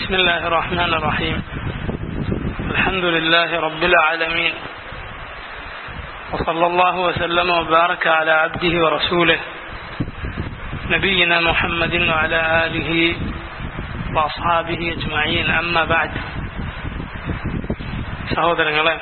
بسم الله الرحمن الرحيم الحمد لله رب العالمين وصلى الله وسلم وبارك على عبده ورسوله نبينا محمد وعلى آله وأصحابه أجمعين أما بعد സഹോദരങ്ങളെ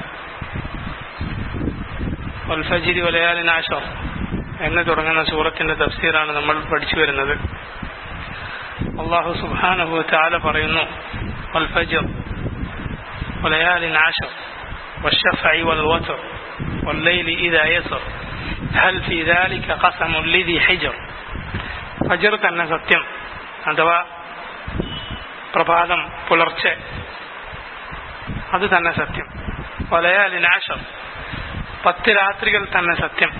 വൽഫജിരി വലയാലിൻ ആഷർ എന്ന് തുടങ്ങുന്ന സൂറത്തിന്റെ തഫ്സീറാണ് നമ്മൾ പഠിച്ചു വരുന്നത് അള്ളാഹു സുബാനഹു താല പറയുന്നു വൽഫജർ വലയാലിൻ ആഷർ والشفع والوتر والليل إذا يسر هل في ذلك قسم لذي حجر ഫജർ തന്നെ സത്യം അഥവാ പ്രഭാതം പുലർച്ചെ അത് തന്നെ സത്യം വലയാലിനാശം പത്ത് രാത്രികൾ തന്നെ സത്യം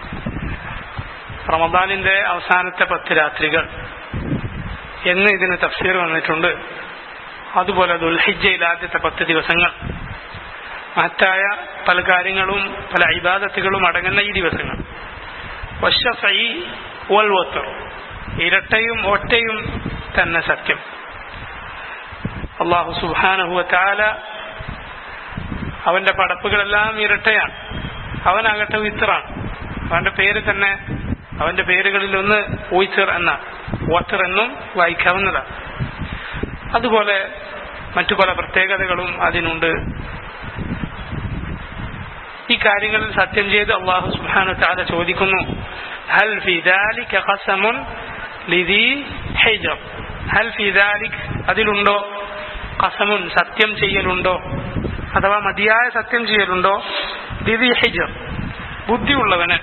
റമദാനിന്റെ അവസാനത്തെ പത്ത് രാത്രികൾ എന്ന് ഇതിന് തഫ്സീർ വന്നിട്ടുണ്ട് അതുപോലെ ദുൽഹിജയിൽ ആദ്യത്തെ പത്ത് ദിവസങ്ങൾ മറ്റായ പല കാര്യങ്ങളും പല ഇബാദത്തുകളും അടങ്ങുന്ന ഈ ദിവസങ്ങൾ വശഫൈ വൽവത്തർ ഇരട്ടയും ഒറ്റയും തന്നെ സത്യം അള്ളാഹു സുബാനഹുവ താല അവന്റെ പടപ്പുകളെല്ലാം ഇരട്ടയാണ് അവനാകട്ടെ വിത്തറാണ് അവന്റെ പേര് തന്നെ അവന്റെ പേരുകളിൽ ഒന്ന് ഓയിച്ചർ എന്ന വാട്ടർ എന്നും വായിക്കാവുന്നതാണ് അതുപോലെ മറ്റു പല പ്രത്യേകതകളും അതിനുണ്ട് ഈ കാര്യങ്ങളിൽ സത്യം ചെയ്ത് അള്ളാഹു സുബാനു താല ചോദിക്കുന്നു ഹൽ ഫിദാലിക് ഖസമുൻ ലിദി ഹൈജർ ഹൽ ഫിദാലിക് അതിലുണ്ടോ ഖസമുൻ സത്യം ചെയ്യലുണ്ടോ അഥവാ മതിയായ സത്യം ചെയ്യലുണ്ടോ ലിദി ഹൈജർ ബുദ്ധിയുള്ളവന്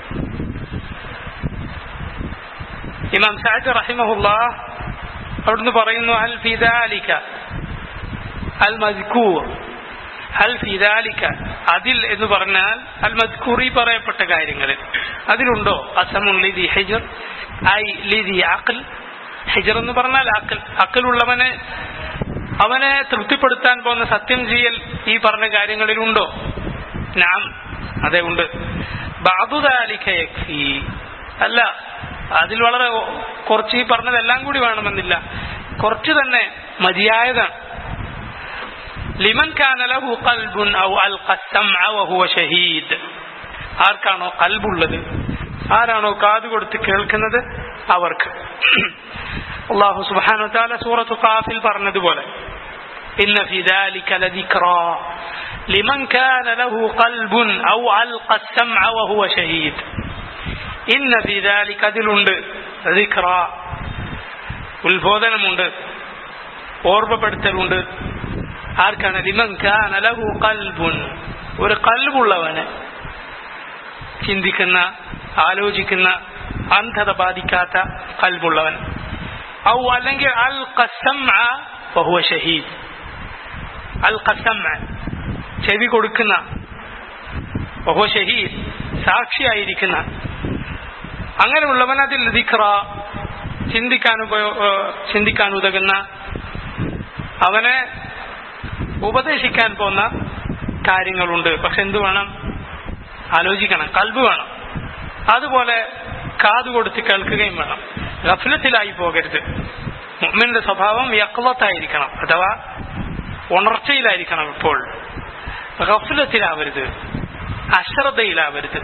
ഇമാം സാജ് റഹിമഹുല്ല അവിടുന്ന് പറയുന്നു അൽ ഫിദാലിക അൽ മദ്കൂർ അൽ ഫിദാലിക അതിൽ എന്ന് പറഞ്ഞാൽ അൽ മദ്കൂറി പറയപ്പെട്ട കാര്യങ്ങളിൽ അതിലുണ്ടോ അസമുൻ ലിദി ഹിജർ ഐ ലിദി അഖൽ ഹിജർ എന്ന് പറഞ്ഞാൽ അക്കൽ അക്കലുള്ളവനെ അവനെ തൃപ്തിപ്പെടുത്താൻ പോകുന്ന സത്യം ചെയ്യൽ ഈ പറഞ്ഞ കാര്യങ്ങളിലുണ്ടോ നാം അതെ ഉണ്ട് ബാബുദാലിക യക്ഫി അല്ല അതിൽ വളരെ കുറച്ച് ഈ പറഞ്ഞതെല്ലാം കൂടി വേണമെന്നില്ല കുറച്ച് തന്നെ മതിയായതാണ് ലിമൻ കാന ലഹു ഖൽബുൻ ഔ അൽഖ സമഅ വഹുവ ഷഹീദ് ആർക്കാണോ കൽബുള്ളത് ആരാണോ കാത് കൊടുത്ത് കേൾക്കുന്നത് അവർക്ക് അള്ളാഹു സുബ്ഹാനഹു വതആല സൂറത്തു ഖാഫിൽ പറഞ്ഞതുപോലെ ഇന്ന ഫി ദാലിക ലദിക്റാ ലിമൻ കാന ലഹു ഖൽബുൻ ഔ അൽഖ സമഅ വഹുവ ഷഹീദ് ഇന്ന ഫി ദാലിക അതിലുണ്ട് ദിക്റാ ഉത്ബോധനമുണ്ട് ഓർമ്മപ്പെടുത്തലുണ്ട് ആർക്കാണ് ലിമൻ കാന ലഹു ഖൽബുൻ ഒരു കൽബുള്ളവന് ചിന്തിക്കുന്ന ആലോചിക്കുന്ന അന്ധത ബാധിക്കാത്ത കൽബുള്ളവൻ ഔ അല്ലെങ്കിൽ അൽ ബഹുവ ഷഹീദ് അൽ ചെവി കൊടുക്കുന്ന ബഹുവ ഷഹീദ് സാക്ഷിയായിരിക്കുന്ന അങ്ങനെയുള്ളവൻ അതിൽ ദിഖ്റ ചിന്തിക്കാൻ ചിന്തിക്കാൻ ഉതകുന്ന അവനെ ഉപദേശിക്കാൻ പോകുന്ന കാര്യങ്ങളുണ്ട് പക്ഷെ എന്ത് വേണം ആലോചിക്കണം കൽബ് വേണം അതുപോലെ കാത് കൊടുത്ത് കേൾക്കുകയും വേണം ഗഫലത്തിലായി പോകരുത് മുമ്മിന്റെ സ്വഭാവം യക്ലത്തായിരിക്കണം അഥവാ ഉണർച്ചയിലായിരിക്കണം ഇപ്പോൾ ഗഫലത്തിലാവരുത് അശ്രദ്ധയിലാവരുത്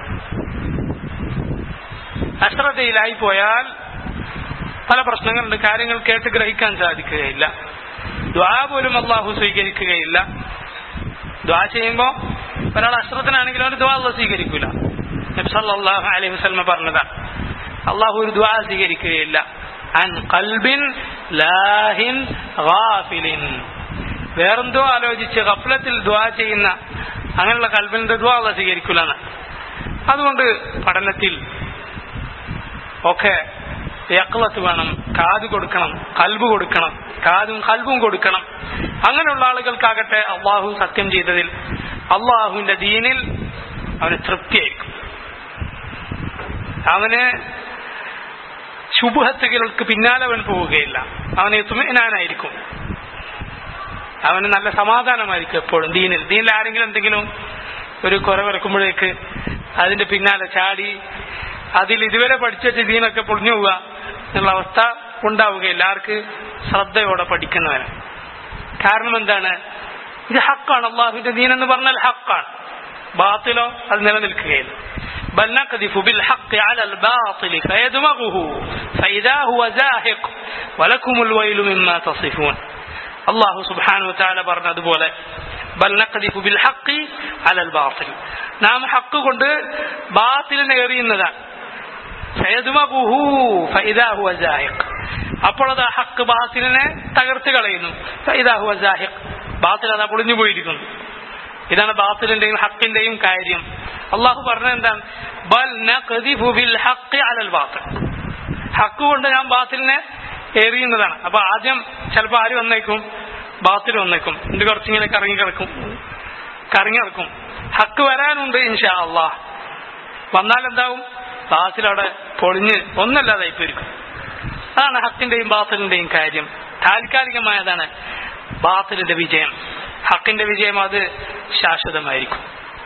അശ്രദ്ധയിലായി പോയാൽ പല പ്രശ്നങ്ങളുണ്ട് കാര്യങ്ങൾ കേട്ട് ഗ്രഹിക്കാൻ സാധിക്കുകയില്ല ദ്വാ പോലും അള്ളാഹു സ്വീകരിക്കുകയില്ല ദ്വാ ചെയ്യുമ്പോൾ ഒരാൾ അശ്രദ്ധനാണെങ്കിൽ അവന് ദ്വാ അള്ളാഹ് സ്വീകരിക്കൂല നബ്സല്ലാഹു അലൈഹി വസ്ലമ പറഞ്ഞതാണ് അള്ളാഹു ഒരു ദ്വാ സ്വീകരിക്കുകയില്ല അൻ കൽബിൻ ലാഹിൻ ഗാഫിലിൻ വേറെന്തോ ആലോചിച്ച് ഗഫലത്തിൽ ദ്വാ ചെയ്യുന്ന അങ്ങനെയുള്ള കൽബിന്റെ ദ്വാ അള്ളാഹ് സ്വീകരിക്കൂലാണ് അതുകൊണ്ട് പഠനത്തിൽ ഒക്കെ യക്ലത്ത് വേണം കാത് കൊടുക്കണം കൽബ് കൊടുക്കണം കാതും കൽബും കൊടുക്കണം അങ്ങനെയുള്ള ആളുകൾക്കാകട്ടെ അള്ളാഹു സത്യം ചെയ്തതിൽ അള്ളാഹുവിന്റെ ദീനിൽ അവന് തൃപ്തിയായിരിക്കും അവന് ശുഭഹത്തുകൾക്ക് പിന്നാലെ അവൻ പോവുകയില്ല അവന് തുമിനാനായിരിക്കും അവന് നല്ല സമാധാനമായിരിക്കും എപ്പോഴും ദീനിൽ ദീനിൽ ആരെങ്കിലും എന്തെങ്കിലും ഒരു കുറവിറക്കുമ്പോഴേക്ക് അതിന്റെ പിന്നാലെ ചാടി അതിൽ ഇതുവരെ പഠിച്ച ദീനൊക്കെ പൊളിഞ്ഞു പോവുക എന്നുള്ള അവസ്ഥ ഉണ്ടാവുകയില്ല ആർക്ക് ശ്രദ്ധയോടെ പഠിക്കുന്നവന് കാരണം എന്താണ് ഇത് ഹക്കാണ് അള്ളാഹുവിന്റെ ദീൻ എന്ന് പറഞ്ഞാൽ ഹക്കാണ് ബാത്തിലോ അത് നിലനിൽക്കുകയില്ല بل نقذف بالحق على الباطل فيدمغه فإذا هو زاهق ولكم الويل مما تصفون الله سبحانه وتعالى പറഞ്ഞതുപോലെ بل نقذف بالحق على الباطل നാം ഹക്ക് കൊണ്ട് ബാത്തിലിനെ എറിയുന്നതാണ് ഫയദ്മഗുഹു ഫഇദാ ഹുവ സാഹിഖ് അപ്പോൾ അത് ആ ഹക്ക് ബാത്തിലിനെ തകർത്ത് കളയുന്നു ഫഇദാ ഹുവ സാഹിഖ് ബാത്തിൽ അതാ പൊളിഞ്ഞു പോയിരിക്കുന്നു ഇതാണ് ബാത്തിലിന്റെയും ഹക്കിന്റെയും കാര്യം അള്ളാഹു പറഞ്ഞത് എന്താണ് ബൽ നഖദിഫു ബിൽ ഹഖ് അലൽ ബാത്തിൽ ഹക്ക് കൊണ്ട് ഞാൻ ബാത്തിലിനെ എറിയുന്നതാണ് അപ്പൊ ആദ്യം ചിലപ്പോൾ ആര് വന്നേക്കും ബാത്തിൽ വന്നേക്കും ഇത് കുറച്ചിങ്ങനെ കറങ്ങി കിടക്കും കറങ്ങി കിടക്കും ഹക്ക് വരാനുണ്ട് ഇൻഷാ അള്ളാഹ് വന്നാൽ എന്താവും ബാത്തിൽ അവിടെ പൊളിഞ്ഞ് ഒന്നല്ലാതായി പോയിരിക്കും അതാണ് ഹക്കിന്റെയും ബാത്തിലിന്റെയും കാര്യം താൽക്കാലികമായതാണ് ബാത്തിലിന്റെ വിജയം ഹക്കിന്റെ വിജയം അത് ശാശ്വതമായിരിക്കും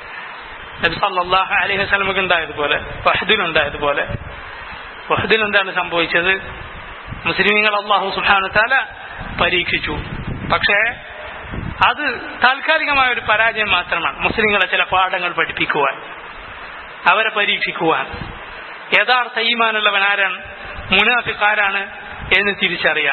നബി സല്ലല്ലാഹു അലൈഹി വസല്ലമക്ക് ഉണ്ടായതുപോലെ വഹദിനുണ്ടായതുപോലെ വഹദിൽ എന്താണ് സംഭവിച്ചത് മുസ്ലിമീങ്ങൾ അള്ളാഹു സുബ്ഹാനഹു തആല പരീക്ഷിച്ചു പക്ഷേ അത് താൽക്കാലികമായ ഒരു പരാജയം മാത്രമാണ് മുസ്ലിങ്ങളെ ചില പാഠങ്ങൾ പഠിപ്പിക്കുവാൻ അവരെ പരീക്ഷിക്കുവാൻ യഥാർത്ഥ ഈമാനുള്ളവൻ ആരാണ് മുനാഫിക്കാരാണ് എന്ന് തിരിച്ചറിയാൻ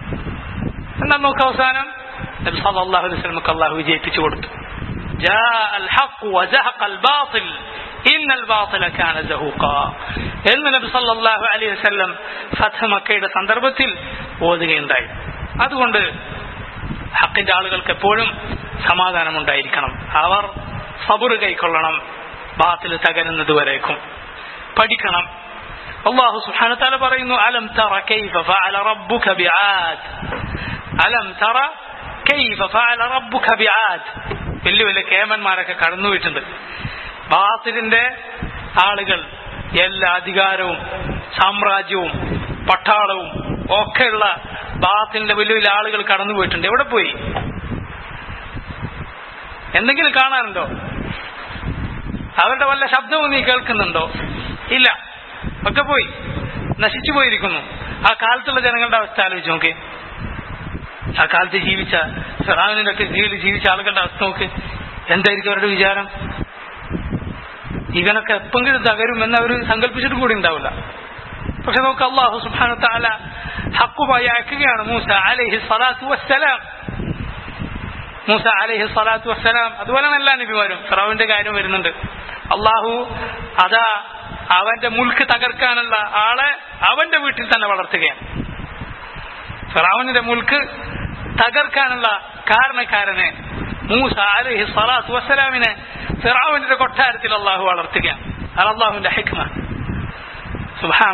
എന്നാൽ നോക്ക് അവസാനം നബി സല്ലല്ലാഹു അലൈഹി വസല്ലമക്ക് അള്ളാഹു വിജയിപ്പിച്ചു കൊടുത്തു جاء الحق وزهق الباطل إن الباطل كان زهوقا എന്ന് നബി സല്ലല്ലാഹു അലൈഹി വസല്ലം ഫത്ഹ മക്കയുടെ സന്ദർഭത്തിൽ ഓതുകയുണ്ടായി അതുകൊണ്ട് ഹക്കിന്റെ ആളുകൾക്ക് എപ്പോഴും സമാധാനമുണ്ടായിരിക്കണം അവർ സബുറ് കൈക്കൊള്ളണം ബാത്തിൽ തകരുന്നത് വരേക്കും പഠിക്കണം അള്ളാഹു സുബ്ഹാനഹു വതആല പറയുന്നു അലം തറ കൈഫ ഫഅല റബ്ബുക ബിആദ് അലം തറ കൈഫ ഫഅല റബ്ബുക ബിആദ് വലിയ വലിയ കേമന്മാരൊക്കെ കടന്നുപോയിട്ടുണ്ട് ബാത്തിലിന്റെ ആളുകൾ എല്ലാ അധികാരവും സാമ്രാജ്യവും പട്ടാളവും ഒക്കെയുള്ള ബാത്തിലിന്റെ വലിയ വലിയ ആളുകൾ കടന്നുപോയിട്ടുണ്ട് എവിടെ പോയി എന്തെങ്കിലും കാണാനുണ്ടോ അവരുടെ വല്ല ശബ്ദവും നീ കേൾക്കുന്നുണ്ടോ ഇല്ല ഒക്കെ പോയി നശിച്ചു പോയിരിക്കുന്നു ആ കാലത്തുള്ള ജനങ്ങളുടെ അവസ്ഥ ആലോചിച്ച് നോക്ക് ആ കാലത്ത് ജീവിച്ച ഫിറാവിന്റെ ഒക്കെ കീഴിൽ ജീവിച്ച ആളുകളുടെ അവസ്ഥ നോക്ക് എന്തായിരിക്കും അവരുടെ വിചാരം ഇവനൊക്കെ എപ്പെങ്കിലും തകരും എന്ന് അവർ സങ്കല്പിച്ചിട്ട് കൂടി ഉണ്ടാവില്ല പക്ഷെ നോക്ക് അള്ളാഹു സുബാന താല ഹക്കുമായി അയക്കുകയാണ് മൂസ അലൈഹി സ്വലാത്തു വസ്സലാം മൂസ അലൈഹി സ്വലാത്തു വസ്സലാം അതുപോലെ എല്ലാ നബിമാരും ഫിറാവിന്റെ കാര്യം വരുന്നുണ്ട് അള്ളാഹു അതാ അവന്റെ മുൽക്ക് തകർക്കാനുള്ള ആളെ അവന്റെ വീട്ടിൽ തന്നെ വളർത്തുകയാണ് ഫിറാവിന്റെ മുൽക്ക് തകർക്കാനുള്ള കാരണക്കാരനെ മൂസ അലൈഹി സ്വലാത്തു വസ്സലാമിനെ ഫിറാവിന്റെ കൊട്ടാരത്തിൽ അള്ളാഹു വളർത്തുകയാണ് അത് അള്ളാഹുവിന്റെ ഹെക്മ സുബാൻ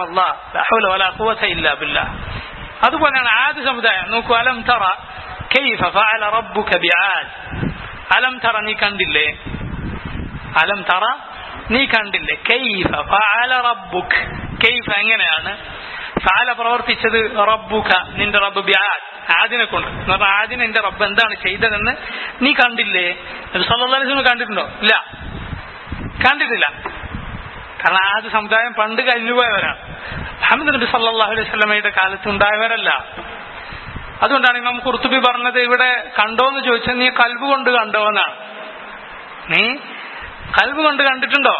അതുപോലെയാണ് ആദ്യ സമുദായം നോക്കൂ അലം തറ കൈഫ ഫഅല റബ്ബുക ബിആദ് അലം തറ നീ കണ്ടില്ലേ അലം തറ നീ കണ്ടില്ലേ കൈഫ ഫഅല റബ്ബുക് കൈഫ എങ്ങനെയാണ് ഫഅല പ്രവർത്തിച്ചത് റബ്ബുക നിന്റെ റബ്ബ് ബിആദ് ആദിനെ കൊണ്ട് എന്ന് പറഞ്ഞാൽ ആദിന് എന്റെ റബ്ബ് എന്താണ് ചെയ്തതെന്ന് നീ കണ്ടില്ലേ സല്ലല്ലാഹു അലൈഹി വസല്ലം കണ്ടിട്ടുണ്ടോ ഇല്ല കണ്ടിട്ടില്ല കാരണം ആദ്യ സമുദായം പണ്ട് കഴിഞ്ഞുപോയവരാണ് മുഹമ്മദ് നബി സല്ലല്ലാഹു അലൈഹി വസല്ലമയുടെ കാലത്ത് ഉണ്ടായവരല്ല അതുകൊണ്ടാണ് ഇമാം കുർത്തുബി പറഞ്ഞത് ഇവിടെ കണ്ടോ എന്ന് ചോദിച്ചാൽ നീ കൽബ് കൊണ്ട് കണ്ടോ എന്നാണ് നീ കൽബ് കൊണ്ട് കണ്ടിട്ടുണ്ടോ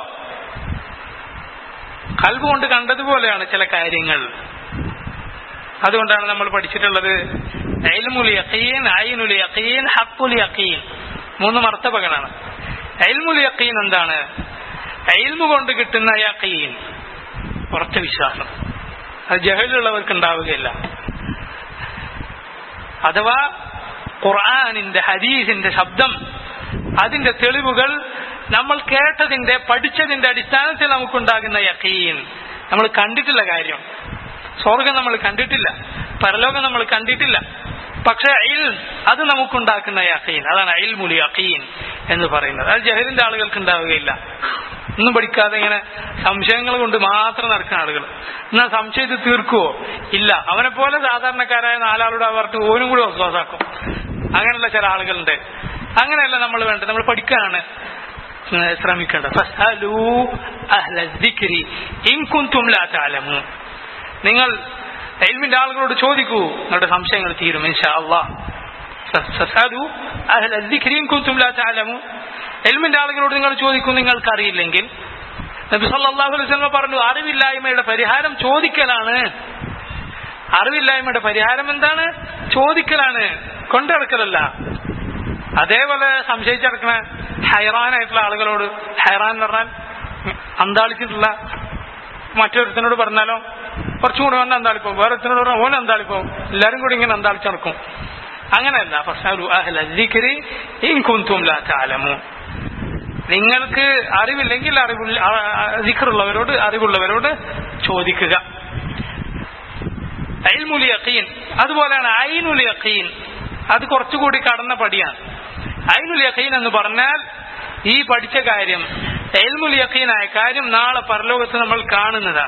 കൽബ് കൊണ്ട് കണ്ടതുപോലെയാണ് ചില കാര്യങ്ങൾ അതുകൊണ്ടാണ് നമ്മൾ പഠിച്ചിട്ടുള്ളത് ഐൽമുൽ യഖീൻ ഐനുൽ യഖീൻ ഹഖുൽ യഖീൻ മൂന്ന് മർത്തബകളാണ് ഐൽമുൽ യഖീൻ എന്താണ് ഐൽമു കൊണ്ട് കിട്ടുന്ന യഖീൻ ഉറച്ച വിശ്വാസം അത് ജഹലുള്ളവർക്ക് ഉണ്ടാവുകയില്ല അഥവാ ഖുർആാനിന്റെ ഹദീസിന്റെ ശബ്ദം അതിന്റെ തെളിവുകൾ നമ്മൾ കേട്ടതിന്റെ പഠിച്ചതിന്റെ അടിസ്ഥാനത്തിൽ നമുക്കുണ്ടാകുന്ന യഖീൻ നമ്മൾ കണ്ടിട്ടില്ല കാര്യം സ്വർഗം നമ്മൾ കണ്ടിട്ടില്ല പരലോകം നമ്മൾ കണ്ടിട്ടില്ല പക്ഷെ അയിൽ അത് നമുക്കുണ്ടാക്കുന്ന യഖീൻ അതാണ് അയിൽ മുലി യഖീൻ എന്ന് പറയുന്നത് അത് ജഹലിന്റെ ആളുകൾക്ക് ഉണ്ടാവുകയില്ല ഒന്നും പഠിക്കാതെ ഇങ്ങനെ സംശയങ്ങൾ കൊണ്ട് മാത്രം നടക്കുന്ന ആളുകൾ എന്നാൽ സംശയത്തിൽ തീർക്കുവോ ഇല്ല അവനെ പോലെ സാധാരണക്കാരായ നാലാളോട് അവർക്ക് ഓനും കൂടി വിശ്വാസാക്കും അങ്ങനെയുള്ള ചില ആളുകളുണ്ട് അങ്ങനെയല്ല നമ്മൾ വേണ്ടത് നമ്മൾ പഠിക്കാനാണ് ശ്രമിക്കേണ്ടത് ഫസ്അലൂ അഹ്ല ദിക്രി ഇൻ കുൻതും ലാ തഅലമൂൻ നിങ്ങൾ എൽമിന്റെ ആളുകളോട് ചോദിക്കൂ നിങ്ങളുടെ സംശയങ്ങൾ തീരും ഇൻഷാ അള്ളാഹ് فاسألوا أهل الذكر إن كنتم لا تعلمون എൽമിന്റെ ആളുകളോട് നിങ്ങൾ ചോദിക്കും നിങ്ങൾക്ക് അറിയില്ലെങ്കിൽ നബി സല്ലല്ലാഹു അലൈഹി വസല്ലം പറഞ്ഞു അറിവില്ലായ്മയുടെ പരിഹാരം ചോദിക്കലാണ് അറിവില്ലായ്മയുടെ പരിഹാരം എന്താണ് ചോദിക്കലാണ് കൊണ്ടിറക്കലല്ല അതേപോലെ സംശയിച്ചിറക്കണ ഹൈറാനായിട്ടുള്ള ആളുകളോട് ഹൈറാൻ എന്ന് പറഞ്ഞാൽ അന്താളിച്ചിട്ടുള്ള മറ്റൊരുത്തനോട് പറഞ്ഞാലോ കുറച്ചും കൂടി വന്ന് അന്താളിപ്പോ വേറെ ഒരുത്തനോട് പറഞ്ഞാൽ ഓൻ അന്താളിപ്പോ എല്ലാരും കൂടി ഇങ്ങനെ അന്താളിച്ചിറക്കും അങ്ങനെയല്ല ഫസ്അലു അഹ്ല ദിക്രി ഇൻ കുൻതും ലാ തഅലമൂൻ നിങ്ങൾക്ക് അറിവില്ലെങ്കിൽ അറിവുള്ള ദിക്റുള്ളവരോട് അറിവുള്ളവരോട് ചോദിക്കുക ഐൽമുൽ യഖീൻ അതുപോലെയാണ് ഐനുൽ യഖീൻ അത് കുറച്ചുകൂടി കടന്ന പടിയാണ് ഐനുൽ യഖീൻ എന്ന് പറഞ്ഞാൽ ഈ പഠിച്ച കാര്യം എൽമുൽ യഖീനായ കാര്യം നാളെ പരലോകത്ത് നമ്മൾ കാണുന്നതാണ്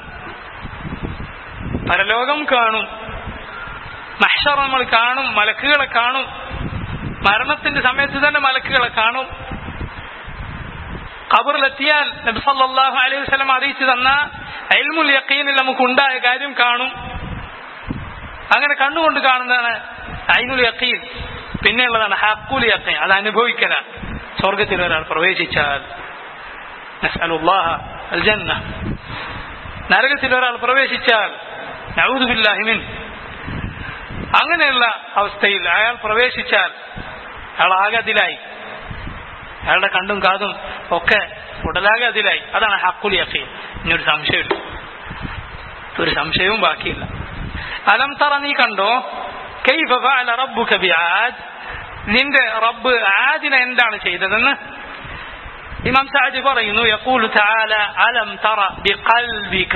പരലോകം കാണും മഹ്ഷർ നമ്മൾ കാണും മലക്കുകളെ കാണും മരണത്തിന്റെ സമയത്ത് തന്നെ മലക്കുകളെ കാണും ഖബറിലെത്തിയാൽ നബി സല്ലല്ലാഹു അലൈഹി വസല്ലം അറിയിച്ചു തന്ന എൽമുൽ യഖീനിൽ നമുക്ക് ഉണ്ടായ കാര്യം കാണും അങ്ങനെ കണ്ണുകൊണ്ട് കാണുന്നതാണ് ഐനുൽ യഖീൻ പിന്നെയുള്ളതാണ് ഹക്കുൽ യഖീൻ അത് അനുഭവിക്കലാണ് സ്വർഗത്തിൽ ഒരാൾ പ്രവേശിച്ചാൽ നസ്അലുല്ലാഹ അൽ ജന്ന നരകത്തിൽ ഒരാൾ പ്രവേശിച്ചാൽ നഊദു ബില്ലാഹി മിൻ അങ്ങനെയുള്ള അവസ്ഥയിൽ അയാൾ പ്രവേശിച്ചാൽ അയാൾ ആകെ അതിലായി അയാളുടെ കണ്ടും കാതും ഒക്കെ ഉടലാകെ അതിലായി അതാണ് ഹക്കുൽ യഖീൻ ഇനിയൊരു സംശയമില്ല ഒരു സംശയവും ബാക്കിയില്ല അലം തറ നീ കണ്ടോ കൈഫ ഫഅല റബ്ബുക ബിആദ് നിന്റെ റബ്ബ് ആദിനെ എന്താണ് ചെയ്തതെന്ന് ഇമാം സഅദി പറയുന്നു യഖൂലു തആല അലം തറ ബിഖൽബിക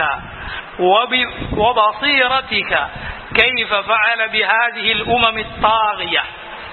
وبصيرتك كيف فعل بهذه الأمم الطاغية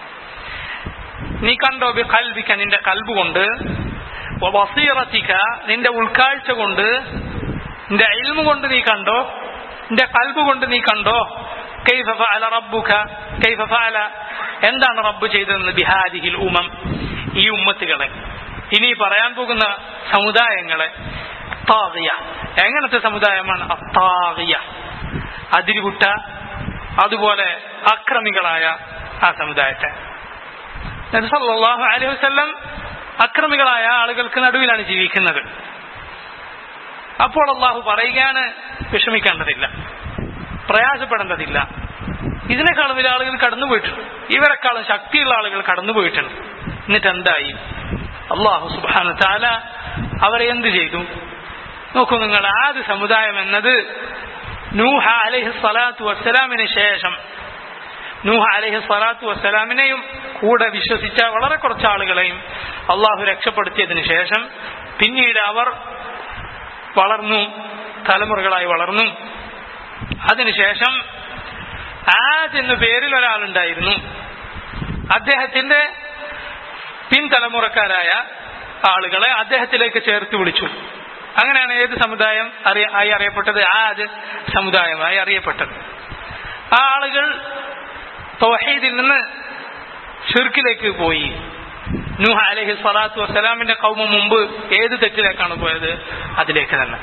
നീ കണ്ടോ ബി കൽബിക്ക നിന്റെ കൽബ് കൊണ്ട് വസീറത്തിക്ക നിന്റെ ഉൾക്കാഴ്ച കൊണ്ട് നിന്റെ ഇൽമു കൊണ്ട് നീ കണ്ടോ നിന്റെ കൽബ് കൊണ്ട് നീ കണ്ടോ കൈഫ ഫഅല റബ്ബുക കൈഫ ഫഅല എന്താണ് റബ്ബ് ചെയ്തതെന്ന് ബിഹാദിഹിൽ ഉമം ഈ ഉമ്മത്തുകളെ ഇനി പറയാൻ പോകുന്ന സമുദായങ്ങളെ താകിയ എങ്ങനത്തെ സമുദായമാണ് അത്താകിയ അതിരിവിട്ട അതുപോലെ അക്രമികളായ ആ സമുദായത്തെ നബി സല്ലല്ലാഹു അലൈഹി വസല്ലം അക്രമികളായ ആളുകൾക്ക് നടുവിലാണ് ജീവിക്കുന്നത് അപ്പോൾ അള്ളാഹു പറയുകയാണ് വിഷമിക്കേണ്ടതില്ല പ്രയാസപ്പെടേണ്ടതില്ല ഇതിനേക്കാളും വലിയ ആളുകൾ കടന്നുപോയിട്ടുണ്ട് ഇവരെക്കാളും ശക്തിയുള്ള ആളുകൾ കടന്നുപോയിട്ടുണ്ട് എന്നിട്ട് എന്തായി അള്ളാഹു സുബാന താല അവരെ എന്ത് ചെയ്തു നോക്കൂ നിങ്ങൾ ആദ്യ സമുദായം എന്നത് നൂഹ അലഹി സ്വലാത്തു വസ്സലാമിന് ശേഷം നൂഹ അലഹി സ്വലാത്തു വസ്സലാമിനെയും കൂടെ വിശ്വസിച്ച വളരെ കുറച്ച് ആളുകളെയും അള്ളാഹു രക്ഷപ്പെടുത്തിയതിനു ശേഷം പിന്നീട് അവർ വളർന്നു തലമുറകളായി വളർന്നു അതിനുശേഷം ആദ് എന്ന പേരിൽ ഒരാളുണ്ടായിരുന്നു അദ്ദേഹത്തിന്റെ പിൻതലമുറക്കാരായ ആളുകളെ അദ്ദേഹത്തിലേക്ക് ചേർത്ത് വിളിച്ചു അങ്ങനെയാണ് ഏത് സമുദായം അറിയ ആയി അറിയപ്പെട്ടത് ആദ് സമുദായമായി അറിയപ്പെട്ടത് ആ ആളുകൾ തൗഹീദിൽ നിന്ന് ഷിർക്കിലേക്ക് പോയി നൂഹ അലഹി സ്വലാത്തു വസ്സലാമിന്റെ കൗമ മുമ്പ് ഏത് തെറ്റിലേക്കാണ് പോയത് അതിലേക്ക് തന്നെ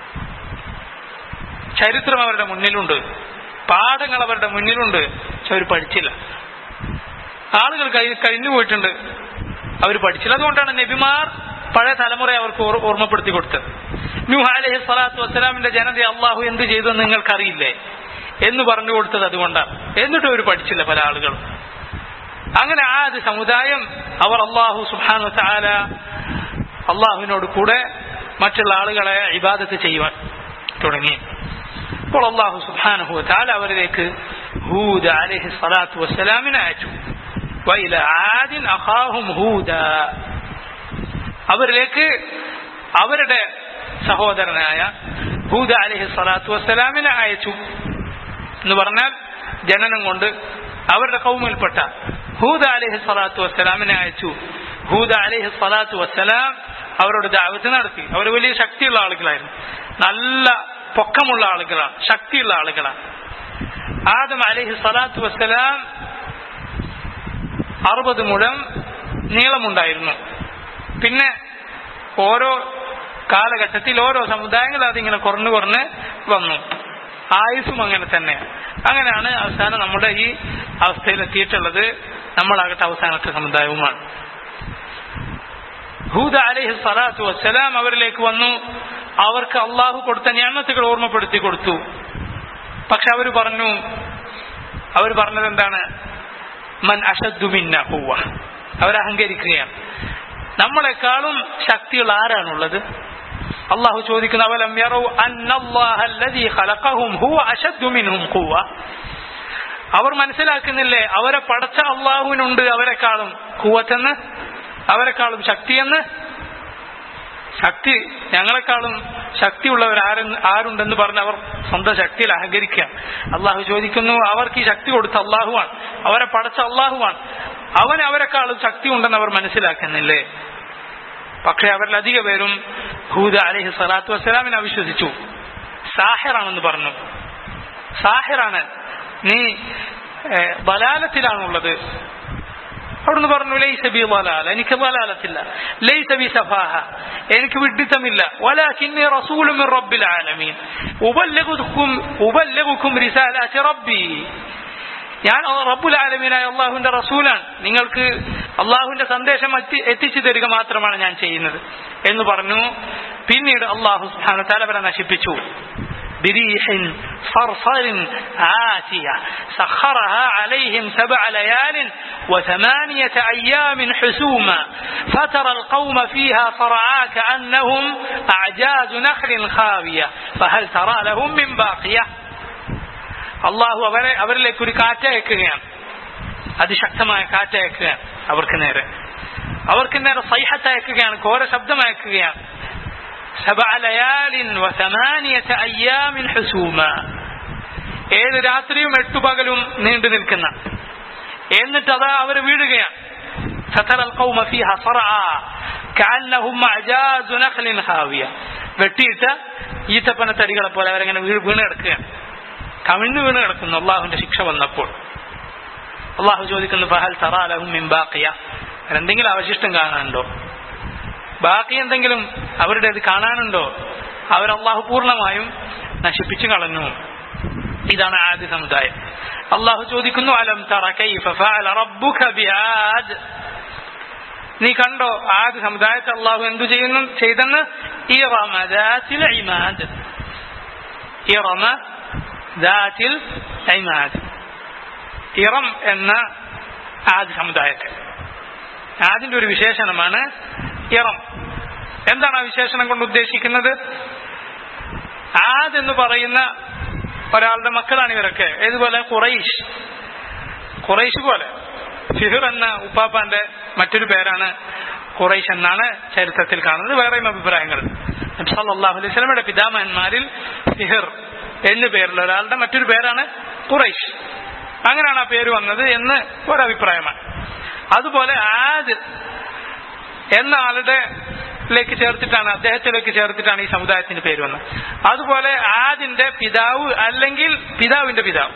ചരിത്രം അവരുടെ മുന്നിലുണ്ട് പാഠങ്ങൾ അവരുടെ മുന്നിലുണ്ട് പക്ഷെ അവർ പഠിച്ചില്ല ആളുകൾ കഴിഞ്ഞു പോയിട്ടുണ്ട് അവർ പഠിച്ചില്ല അതുകൊണ്ടാണ് നബിമാർ പഴയ തലമുറ അവർക്ക് ഓർമ്മപ്പെടുത്തി കൊടുത്തത് നൂഹ അലഹി സ്വലാത്തു വസ്സലാമിന്റെ ജനത അള്ളാഹു എന്ത് ചെയ്തു എന്ന് നിങ്ങൾക്കറിയില്ലേ എന്ന് പറഞ്ഞു കൊടുത്തത് അതുകൊണ്ടാണ് എന്നിട്ടും അവർ പഠിച്ചില്ല പല ആളുകളും അങ്ങനെ ആ ഒരു സമുദായം അവർ അള്ളാഹു സുഹാനു താല അള്ളാഹുവിനോട് കൂടെ മറ്റുള്ള ആളുകളെ ഇബാദത്ത് ചെയ്യുവാൻ തുടങ്ങി അപ്പോൾ അള്ളാഹു സുഹാനുഹു താല അവരിലേക്ക് ഹൂദ് അലഹി സ്വലാത്തു വസ്സലാമിനെ അയച്ചു വൈല ആദിൻ അഹാഹും ഹൂദ അവരിലേക്ക് അവരുടെ സഹോദരനായ ഹൂദ അലഹി സ്വലാത്തു വസ്സലാമിനെ അയച്ചു എന്ന് പറഞ്ഞാൽ ജനനം കൊണ്ട് അവരുടെ കൗമിൽപ്പെട്ട ഹൂദ അലഹി സ്വലാത്തു വസ്സലാമിനെ അയച്ചു ഹൂദ അലഹി സ്വലാത്തു വസ്സലാം അവരോട് ദാവത്ത് നടത്തി അവർ വലിയ ശക്തിയുള്ള ആളുകളായിരുന്നു നല്ല പൊക്കമുള്ള ആളുകളാണ് ശക്തിയുള്ള ആളുകളാണ് ആദം അലഹി സ്വലാത്തു വസ്സലാം അറുപത് മുഴം നീളമുണ്ടായിരുന്നു പിന്നെ ഓരോ കാലഘട്ടത്തിൽ ഓരോ സമുദായങ്ങൾ അതിങ്ങനെ കുറഞ്ഞു കുറഞ്ഞ് വന്നു ആയുസും അങ്ങനെ തന്നെ അങ്ങനെയാണ് അവസാനം നമ്മുടെ ഈ അവസ്ഥയിൽ എത്തിയിട്ടുള്ളത് നമ്മളാകട്ടെ അവസാനത്തെ സമുദായവുമാണ് ഹൂദ അലൈഹി സ്വലാത്തു വസ്സലാം അവരിലേക്ക് വന്നു അവർക്ക് അള്ളാഹു കൊടുത്ത ഞാമത്തുകൾ ഓർമ്മപ്പെടുത്തി കൊടുത്തു പക്ഷെ അവർ പറഞ്ഞു അവർ പറഞ്ഞത് എന്താണ് മൻ അഷദ്ദുമിന്ന ഹൂവ അവർ അഹങ്കരിക്കുകയാണ് നമ്മളെക്കാളും ശക്തിയുള്ള ആരാണുള്ളത് അള്ളാഹു ചോദിക്കുന്ന അവലം യറൗ അന്നല്ലാഹ അല്ലദീ ഖലഖഹും ഹുവ അശദ്ദു മിൻഹും ഖുവ അവർ മനസ്സിലാക്കുന്നില്ലേ അവരെ പടച്ച അള്ളാഹുവിനുണ്ട് അവരെക്കാളും കൂവത്തെന്ന് അവരെക്കാളും ശക്തിയെന്ന് ശക്തി ഞങ്ങളെക്കാളും ശക്തിയുള്ളവർ ആരെ ആരുണ്ടെന്ന് പറഞ്ഞ് അവർ സ്വന്തം ശക്തിയിൽ അഹങ്കരിക്കുക അള്ളാഹു ചോദിക്കുന്നു അവർക്ക് ഈ ശക്തി കൊടുത്ത അള്ളാഹുവാണ് അവരെ പടച്ച അള്ളാഹുവാണ് അവൻ അവരെക്കാളും ശക്തി ഉണ്ടെന്ന് അവർ മനസ്സിലാക്കുന്നില്ലേ പക്ഷെ അവരിൽ അധിക പേരും ഹൂദ അലഹി സ്വലാത്തു വസ്സലാമിനെ അവിശ്വസിച്ചു സാഹിറാണെന്ന് പറഞ്ഞു സാഹിറാണ് നീ ബലാലത്തിലാണുള്ളത് അവിടുന്ന് പറഞ്ഞു ലൈസ ബി വലാല എനിക്ക് വലാലത്തില്ല ലൈസ ബി സഫാഹ എനിക്ക് വിഡിത്തമില്ല വലാകിന്നി റസൂലു മിൻ റബ്ബിൽ ആലമീൻ ഉബല്ലഗുക്കും ഉബല്ലഗുക്കും റിസാലാത്തി റബ്ബി ഞാൻ റബ്ബുൽ ആലമീനായ അള്ളാഹുവിന്റെ റസൂലാണ് നിങ്ങൾക്ക് അള്ളാഹുവിന്റെ സന്ദേശം എത്തിച്ചു തരിക മാത്രമാണ് ഞാൻ ചെയ്യുന്നത് എന്ന് പറഞ്ഞു പിന്നീട് അള്ളാഹു സുബ്ഹാനഹു തആല അവരെ നശിപ്പിച്ചു بريح صرصر عاتية سخرها عليهم سبع ليال وثمانية أيام حسوما فترى القوم فيها صرعا كأنهم أعجاز نخل خاوية فهل ترى لهم من باقية അള്ളാഹു അവരെ അവരിലേക്ക് ഒരു കാറ്റയക്കുകയാണ് അതിശക്തമായ കാറ്റയക്കുകയാണ് അവർക്ക് നേരെ അവർക്ക് നേരെ സൈഹത്തയക്കുകയാണ് ഘോര ശബ്ദമയക്കുകയാണ് سبع ليال وثمانية أيام حسوما ഏഴ് രാത്രിയും എട്ടു പകലും നീണ്ടു നിൽക്കുന്ന എന്നിട്ട് അതാ അവർ വീഴുകയാണ് فترى القوم فيها صرعا كأنهم أعجاز نخل خاوية വെട്ടിയിട്ട ഈത്തപ്പന തടികളെ പോലെ അവരങ്ങനെ വീണ് വീണ് കിടക്കുകയാണ് കമിഴ്ന്നു വീണ് കിടക്കുന്നു അള്ളാഹുവിന്റെ ശിക്ഷ വന്നപ്പോൾ അള്ളാഹു ചോദിക്കുന്നു ഫഹൽ തറാലഹും മിംബാക്കിയ എന്തെങ്കിലും അവശിഷ്ടം കാണാനുണ്ടോ ബാക്കി എന്തെങ്കിലും അവരുടെ അത് കാണാനുണ്ടോ അവർ അള്ളാഹു പൂർണ്ണമായും നശിപ്പിച്ചു കളഞ്ഞു ഇതാണ് ആദ്യ സമുദായം അള്ളാഹു ചോദിക്കുന്നു അലം തറ കൈഫ ഫഅല റബ്ബുക ബിആദ് നീ കണ്ടോ ആദ്യ സമുദായത്തെ അള്ളാഹു എന്തു ചെയ്യുന്നു ചെയ്തെന്ന് ഇറമ ദാത്തിൽ ഇമാദ് ഇറമ ദാത്തിൽ ഇമാദ് ഇറം എന്ന ആദ്യ സമുദായത്തെ അതിന്റെ ഒരു വിശേഷണമാണ് ഇറം എന്താണ് ആ വിശേഷണം കൊണ്ട് ഉദ്ദേശിക്കുന്നത് ആദ് എന്ന് പറയുന്ന ഒരാളുടെ മക്കളാണ് ഇവരൊക്കെ ഏതുപോലെ ഖുറൈഷ് ഖുറൈഷ് പോലെ ഫിഹിർ എന്ന ഉപ്പാപ്പാന്റെ മറ്റൊരു പേരാണ് ഖുറൈഷ് എന്നാണ് ചരിത്രത്തിൽ കാണുന്നത് വേറെയും അഭിപ്രായങ്ങൾ സല്ലല്ലാഹു അലൈഹി സ്വലമയുടെ പിതാമഹന്മാരിൽ ഫിഹിർ എന്നു പേരുള്ള ഒരാളുടെ മറ്റൊരു പേരാണ് ഖുറൈഷ് അങ്ങനെയാണ് ആ പേര് വന്നത് എന്ന് ഒരഭിപ്രായമാണ് അതുപോലെ ആദ് എന്ന ആളുടെ ലേക്ക് ചേർത്തിട്ടാണ് അദ്ദേഹത്തിലേക്ക് ചേർത്തിട്ടാണ് ഈ സമുദായത്തിന്റെ പേര് വന്നത് അതുപോലെ ആദിന്റെ പിതാവ് അല്ലെങ്കിൽ പിതാവിന്റെ പിതാവ്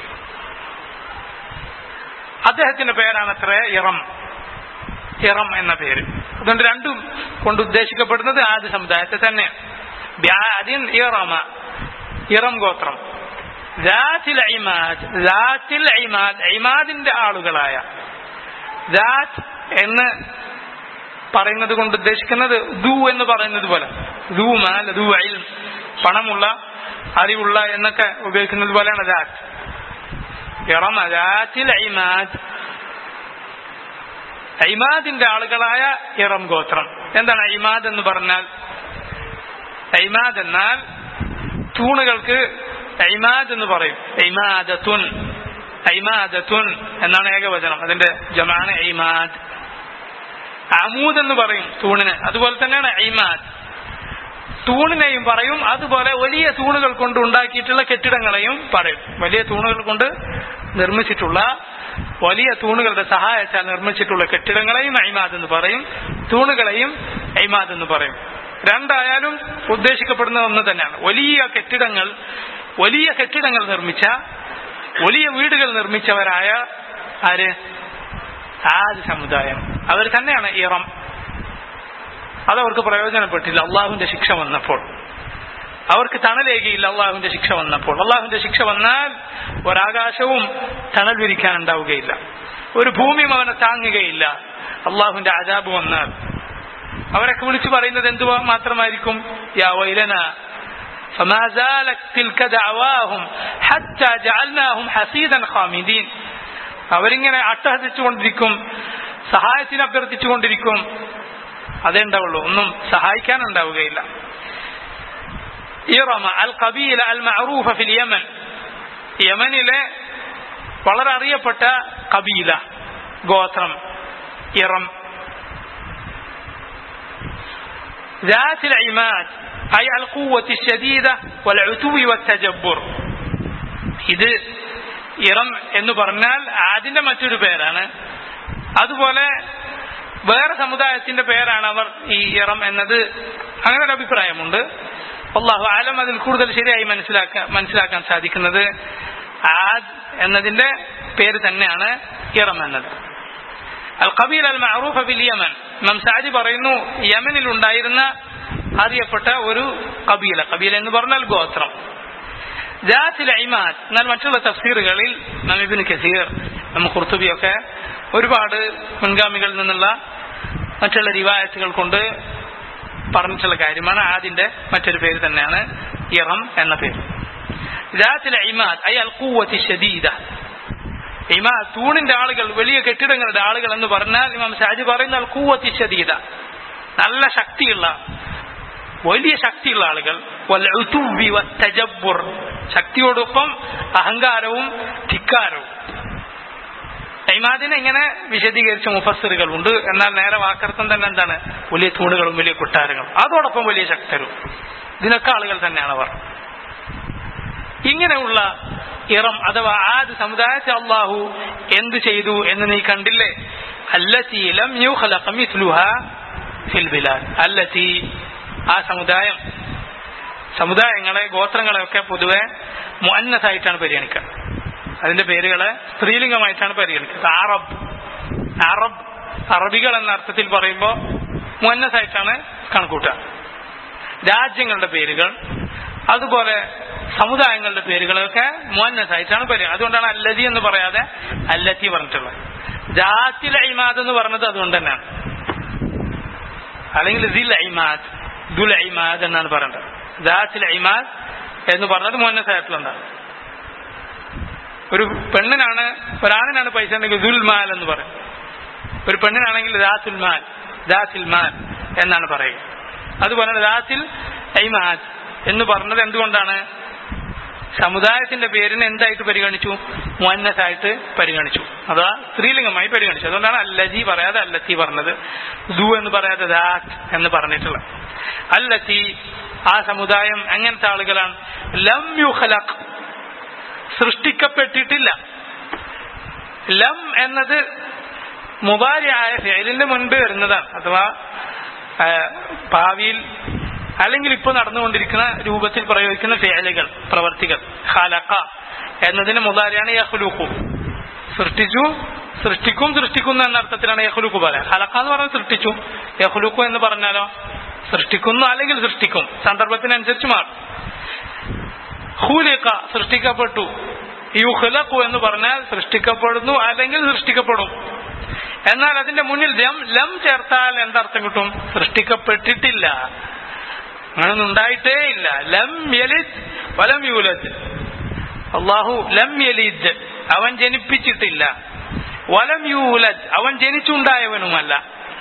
അദ്ദേഹത്തിന്റെ പേരാണ് അത്ര ഇറം ഇറം എന്ന പേര് അതുകൊണ്ട് രണ്ടും കൊണ്ട് ഉദ്ദേശിക്കപ്പെടുന്നത് ആദ്യ സമുദായത്തെ തന്നെ അതിൻ ഇറമ ഇറം ഗോത്രം ഇമാദിന്റെ ആളുകളായ എന്ന് പറയുന്നത് കൊണ്ട് ഉദ്ദേശിക്കുന്നത് ദൂ എന്ന് പറയുന്നത് പോലെ ദൂ മാൽ ദൂ അയിൽ പണമുള്ള അറിവുള്ള എന്നൊക്കെ ഉപയോഗിക്കുന്നത് പോലെയാണ് ദാറ്റ് ഇറമ ദാത്തിൽ ഐമാദ് ഐമാദിന്റെ ആളുകളായ ഇറം ഗോത്രം എന്താണ് ഐമാദ് എന്ന് പറഞ്ഞാൽ ഐമാദ് എന്നാൽ തൂണുകൾക്ക് ഐമാദ് എന്ന് പറയും ഐമാദത്തുൻ ഐമാദത്തുൻ എന്നാണ് ഏകവചനം അതിന്റെ ജമാണ് ഐമാദ് അമൂദ് എന്ന് പറയും തൂണിന് അതുപോലെ തന്നെയാണ് ഐമാദ് തൂണിനെയും പറയും അതുപോലെ വലിയ തൂണുകൾ കൊണ്ട് ഉണ്ടാക്കിയിട്ടുള്ള കെട്ടിടങ്ങളെയും പറയും വലിയ തൂണുകൾ കൊണ്ട് നിർമ്മിച്ചിട്ടുള്ള വലിയ തൂണുകളുടെ സഹായത്താൽ നിർമ്മിച്ചിട്ടുള്ള കെട്ടിടങ്ങളെയും ഐമാദ് എന്ന് പറയും തൂണുകളെയും ഐമാദ് എന്ന് പറയും രണ്ടായാലും ഉദ്ദേശിക്കപ്പെടുന്ന ഒന്ന് തന്നെയാണ് വലിയ കെട്ടിടങ്ങൾ വലിയ കെട്ടിടങ്ങൾ നിർമ്മിച്ച വലിയ വീടുകൾ നിർമ്മിച്ചവരായ ആര് ആദ്യ സമുദായം അവർ തന്നെയാണ് ഇറം അതവർക്ക് പ്രയോജനപ്പെട്ടില്ല അള്ളാഹുവിന്റെ ശിക്ഷ വന്നപ്പോൾ അവർക്ക് തണലേകിയില്ല അള്ളാഹുവിന്റെ ശിക്ഷ വന്നപ്പോൾ അള്ളാഹുവിന്റെ ശിക്ഷ വന്നാൽ ഒരാകാശവും തണൽ വിരിക്കാൻ ഉണ്ടാവുകയില്ല ഒരു ഭൂമിയും അവനെ താങ്ങുകയില്ല അള്ളാഹുവിന്റെ അജാബ് വന്നാൽ അവരൊക്കെ വിളിച്ചു പറയുന്നത് എന്തു മാത്രമായിരിക്കും യാ വൈലന فما زالت تلك دعواهم حتى جعلناهم حسيدا خامدين അവരിങ്ങനെ അട്ടഹസിച്ചുകൊണ്ടിരിക്കും സഹായത്തിന് അഭ്യർത്ഥിച്ചുകൊണ്ടിരിക്കും അതേ ഉണ്ടാവുള്ളൂ ഒന്നും സഹായിക്കാനുണ്ടാവുകയില്ല ഇറമ അൽ കബീല അൽ മഅറൂഫ ഫിൽ യമൻ യമനിലെ വളരെ അറിയപ്പെട്ട കബീല ഗോത്രം ഇറം ذات العماد أي القوة الشديدة والعتو والتجبر ഇത് ഇറം എന്ന് പറഞ്ഞാൽ അതിന്റെ മറ്റൊരു പേരാണ് അതുപോലെ വേറെ സമുദായത്തിന്റെ പേരാണ് അവർ ഈ ഇറം എന്നത് അങ്ങനെ ഒരു അഭിപ്രായമുണ്ട് അള്ളാഹു ആലം അതിൽ കൂടുതൽ ശരിയായി മനസ്സിലാക്കാൻ മനസ്സിലാക്കാൻ സാധിക്കുന്നത് ആദ് എന്നതിന്റെ പേര് തന്നെയാണ് ഇറം എന്നത് അൽ കബീൽ അൽ മഅറൂഫ ബിൽ യമൻ ഇമാം സാജി പറയുന്നു യമനിൽ ഉണ്ടായിരുന്ന അറിയപ്പെട്ട ഒരു കബീല കബീല എന്ന് പറഞ്ഞാൽ ഗോത്രം ജാത്തിൽ ഇമാദ് എന്നാൽ മറ്റുള്ള തഫ്സീറുകളിൽ നമിബിന് കസീർ നമ്മ കുർത്തുബിയൊക്കെ ഒരുപാട് മുൻഗാമികളിൽ നിന്നുള്ള മറ്റുള്ള റിവായത്തുകൾ കൊണ്ട് പറഞ്ഞിട്ടുള്ള കാര്യമാണ് ആദിന്റെ മറ്റൊരു പേര് തന്നെയാണ് ഇറം എന്ന പേര് ജാത്തിൽ ഇമാദ് ഐ അൽ കൂവത്തി ഷദീദ ഇമാ തൂണിന്റെ ആളുകൾ വലിയ കെട്ടിടങ്ങളുടെ ആളുകൾ എന്ന് പറഞ്ഞാൽ ഇമാം ഷാജി പറയുന്ന അൽ കൂവത്തി ഷദീദ നല്ല ശക്തിയുള്ള വലിയ ശക്തിയുള്ള ആളുകൾ ശക്തിയോടൊപ്പം അഹങ്കാരവും ധിക്കാരവും ഐമാദിനെ ഇങ്ങനെ വിശദീകരിച്ച മുഫസ്സിറുകൾ ഉണ്ട് എന്നാൽ നേരെ വാക്കർത്ഥം തന്നെ എന്താണ് വലിയ തൂണുകളും വലിയ കൊട്ടാരങ്ങളും അതോടൊപ്പം വലിയ ശക്തരും ഇതിനൊക്കെ ആളുകൾ തന്നെയാണ് അവർ ഇങ്ങനെയുള്ള ഇറം അഥവാ ആദ് സമുദായത്തെ അള്ളാഹു എന്ത് ചെയ്തു എന്ന് നീ കണ്ടില്ലേ അല്ലത്തി ലം യുഖലഖ മിസ്ലുഹ ഫിൽ ബിലാദ് അല്ലത്തി ആ സമുദായം സമുദായങ്ങളെ ഗോത്രങ്ങളെ ഒക്കെ പൊതുവെ മുന്നസായിട്ടാണ് പരിഗണിക്കുക അതിന്റെ പേരുകളെ സ്ത്രീലിംഗമായിട്ടാണ് പരിഗണിക്കുക അറബ് അറബ് അറബികൾ എന്ന അർത്ഥത്തിൽ പറയുമ്പോൾ മുന്നസായിട്ടാണ് കണക്കൂട്ടുക രാജ്യങ്ങളുടെ പേരുകൾ അതുപോലെ സമുദായങ്ങളുടെ പേരുകളൊക്കെ മുന്നസായിട്ടാണ് പരിഗണന അതുകൊണ്ടാണ് അല്ലതി എന്ന് പറയാതെ അല്ലത്തി പറഞ്ഞിട്ടുള്ളത് ജാത്തിൽ ഇമാദ് എന്ന് പറഞ്ഞത് അതുകൊണ്ട് തന്നെയാണ് അല്ലെങ്കിൽ ദിൽ ഇമാദ് ദുൽ ഇമാദ് എന്നാണ് പറയേണ്ടത് ദാത്തിൽ ഇമാദ് എന്ന് പറഞ്ഞത് മുന്നസായിട്ടുള്ളതാണ് ഒരു പെണ്ണിനാണ് ഒരാണിനാണ് പൈസ ഉണ്ടെങ്കിൽ ദുൽമാൽ എന്ന് പറയും ഒരു പെണ്ണിനാണെങ്കിൽ ദാത്തുൽ മാൽ ദാത്തിൽ മാൽ എന്നാണ് പറയുക അതുപോലെ ദാത്തിൽ ഐമാദ് എന്ന് പറഞ്ഞത് എന്തുകൊണ്ടാണ് സമുദായത്തിന്റെ പേരിനെ എന്തായിട്ട് പരിഗണിച്ചു മുന്നസായിട്ട് പരിഗണിച്ചു അഥവാ സ്ത്രീലിംഗമായി പരിഗണിച്ചു അതുകൊണ്ടാണ് അല്ലജി പറയാതെ അല്ലത്തി പറഞ്ഞത് ദു എന്ന് പറയാതെ ദാറ്റ് എന്ന് പറഞ്ഞിട്ടുള്ളത് അല്ലത്തി ആ സമുദായം എങ്ങനത്തെ ആളുകളാണ് ലം യുഖലഖ് സൃഷ്ടിക്കപ്പെട്ടിട്ടില്ല ലം എന്നത് മുബാരിയായ ഫേലിന്റെ മുൻപ് വരുന്നതാണ് അഥവാ ഭാവിയിൽ അല്ലെങ്കിൽ ഇപ്പോൾ നടന്നുകൊണ്ടിരിക്കുന്ന രൂപത്തിൽ പ്രയോഗിക്കുന്ന ഫേലുകൾ പ്രവർത്തികൾ ഖലഖ എന്നതിന് മുതാരിയാണ് യഹ്ലുഖു സൃഷ്ടിച്ചു സൃഷ്ടിക്കും സൃഷ്ടിക്കുന്നു എന്ന അർത്ഥത്തിലാണ് യഹ്ലുഖു പറയാം ഖലഖ എന്ന് പറഞ്ഞാൽ സൃഷ്ടിച്ചു യഹ്ലുഖു എന്ന് പറഞ്ഞാലോ സൃഷ്ടിക്കുന്നു അല്ലെങ്കിൽ സൃഷ്ടിക്കും സന്ദർഭത്തിനനുസരിച്ച് മാറും ഹൂലിക്ക സൃഷ്ടിക്കപ്പെട്ടു യുഹ്ലഖു എന്ന് പറഞ്ഞാൽ സൃഷ്ടിക്കപ്പെടുന്നു അല്ലെങ്കിൽ സൃഷ്ടിക്കപ്പെടും എന്നാൽ അതിന്റെ മുന്നിൽ ലം ലം ചേർത്താൽ എന്തർത്ഥം കിട്ടും സൃഷ്ടിക്കപ്പെട്ടിട്ടില്ല അങ്ങനൊന്നും ഉണ്ടായിട്ടേ ഇല്ല ലം യലിദ് വലം യൂലദ് അള്ളാഹു ലം യലിദ് അവൻ ജനിപ്പിച്ചിട്ടില്ല വലം യൂലദ് അവൻ ജനിച്ചുണ്ടായവനുമല്ല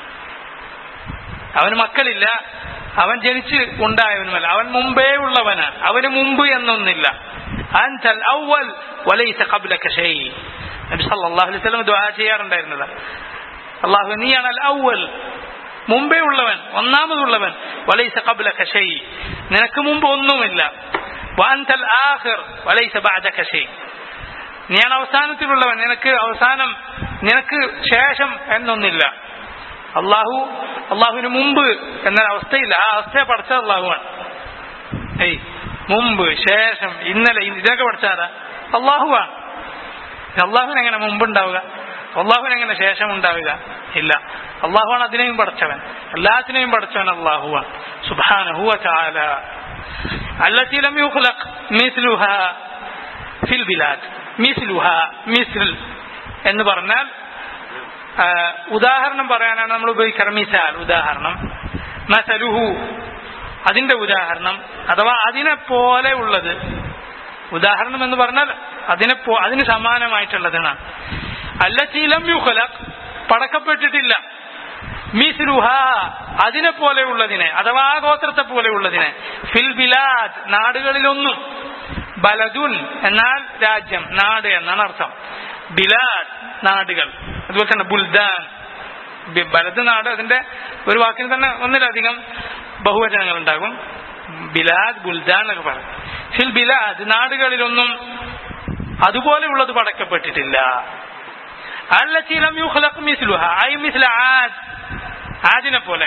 അവന് മക്കളില്ല അവൻ ജനിച്ച് ഉണ്ടായവനുമല്ല അവൻ മുമ്പേ ഉള്ളവനാണ് അവന് മുമ്പ് എന്നൊന്നില്ല അൻതൽ ഔവൽ വലൈസ ഖബ്ലക ഷൈ നബി സല്ലല്ലാഹു അലൈഹി വസല്ലം ദുആ ചെയ്യാറുണ്ടായിരുന്നത് അല്ലാഹു നീയാണ് അൽ ഔവൽ മുമ്പേ ഉള്ളവൻ ഒന്നാമതുള്ളവൻ വലൈസ ഖബ്ലക ഷൈ നിനക്ക് മുമ്പ് ഒന്നുമില്ല വഅൻതൽ ആഖിർ വലൈസ ബഅദക ഷൈ നീയാണ് അവസാനത്തിലുള്ളവൻ നിനക്ക് അവസാനം നിനക്ക് ശേഷം എന്നൊന്നില്ല അള്ളാഹു അള്ളാഹുവിന് മുമ്പ് എന്നൊരു അവസ്ഥയില്ല ആ അവസ്ഥയെ പഠിച്ച അള്ളാഹുവാണ് ഏയ് മുമ്പ് ശേഷം ഇന്നലെ ഇതൊക്കെ പഠിച്ചാരാ അള്ളാഹുവാണ് അള്ളാഹുവിന് എങ്ങനെ മുമ്പുണ്ടാവുക അള്ളാഹുവിന് എങ്ങനെ ശേഷം ഉണ്ടാവുക ഇല്ല അള്ളാഹുവാണ് അതിനെയും പഠിച്ചവൻ എല്ലാത്തിനെയും പഠിച്ചവൻ അള്ളാഹുവാണ് സുബാനഹുവ ചാല التي لم يخلق مثلها في البلاد مثلها مثل എന്ന് പറഞ്ഞാൽ ആ, ഉദാഹരണം പറയാനാണ് നമ്മൾ ഉപയോഗിക്കാറ് മിസാൽ ഉദാഹരണം മസലുഹു അതിന്റെ ഉദാഹരണം അഥവാ അതിനെ പോലെ ഉള്ളത് ഉദാഹരണം എന്ന് പറഞ്ഞാൽ അതിനെ പോ- അതിന് സമാനമായിട്ടുള്ളതാണ് അല്ലച്ചീലം യുഹലക് പടക്കപ്പെട്ടിട്ടില്ല മിസ്രുഹ അതിനെ പോലെയുള്ളതിനെ അഥവാ ആ ഗോത്രത്തെ പോലെയുള്ളതിനെ ഫിൽ ബിലാദ് നാടുകളിലൊന്നും ബലദുൻ എന്നാൽ രാജ്യം നാട് എന്നാണ് അർത്ഥം ബിലാദ് നാടുകൾ അതുപോലെ തന്നെ ബുൽദാൻ ബി- ബലദ് നാട് അതിന്റെ ഒരു വാക്കിന് തന്നെ ഒന്നിലധികം ബഹുവചനങ്ങൾ ഉണ്ടാകും ബിലാദ് ബുൽദാൻ എന്നൊക്കെ പറയും ഫിൽ ബിലാദ് നാടുകളിലൊന്നും അതുപോലെയുള്ളത് പടക്കപ്പെട്ടിട്ടില്ല التي لم يخلق مثلها أي مثل عاد ആദിനെ പോലെ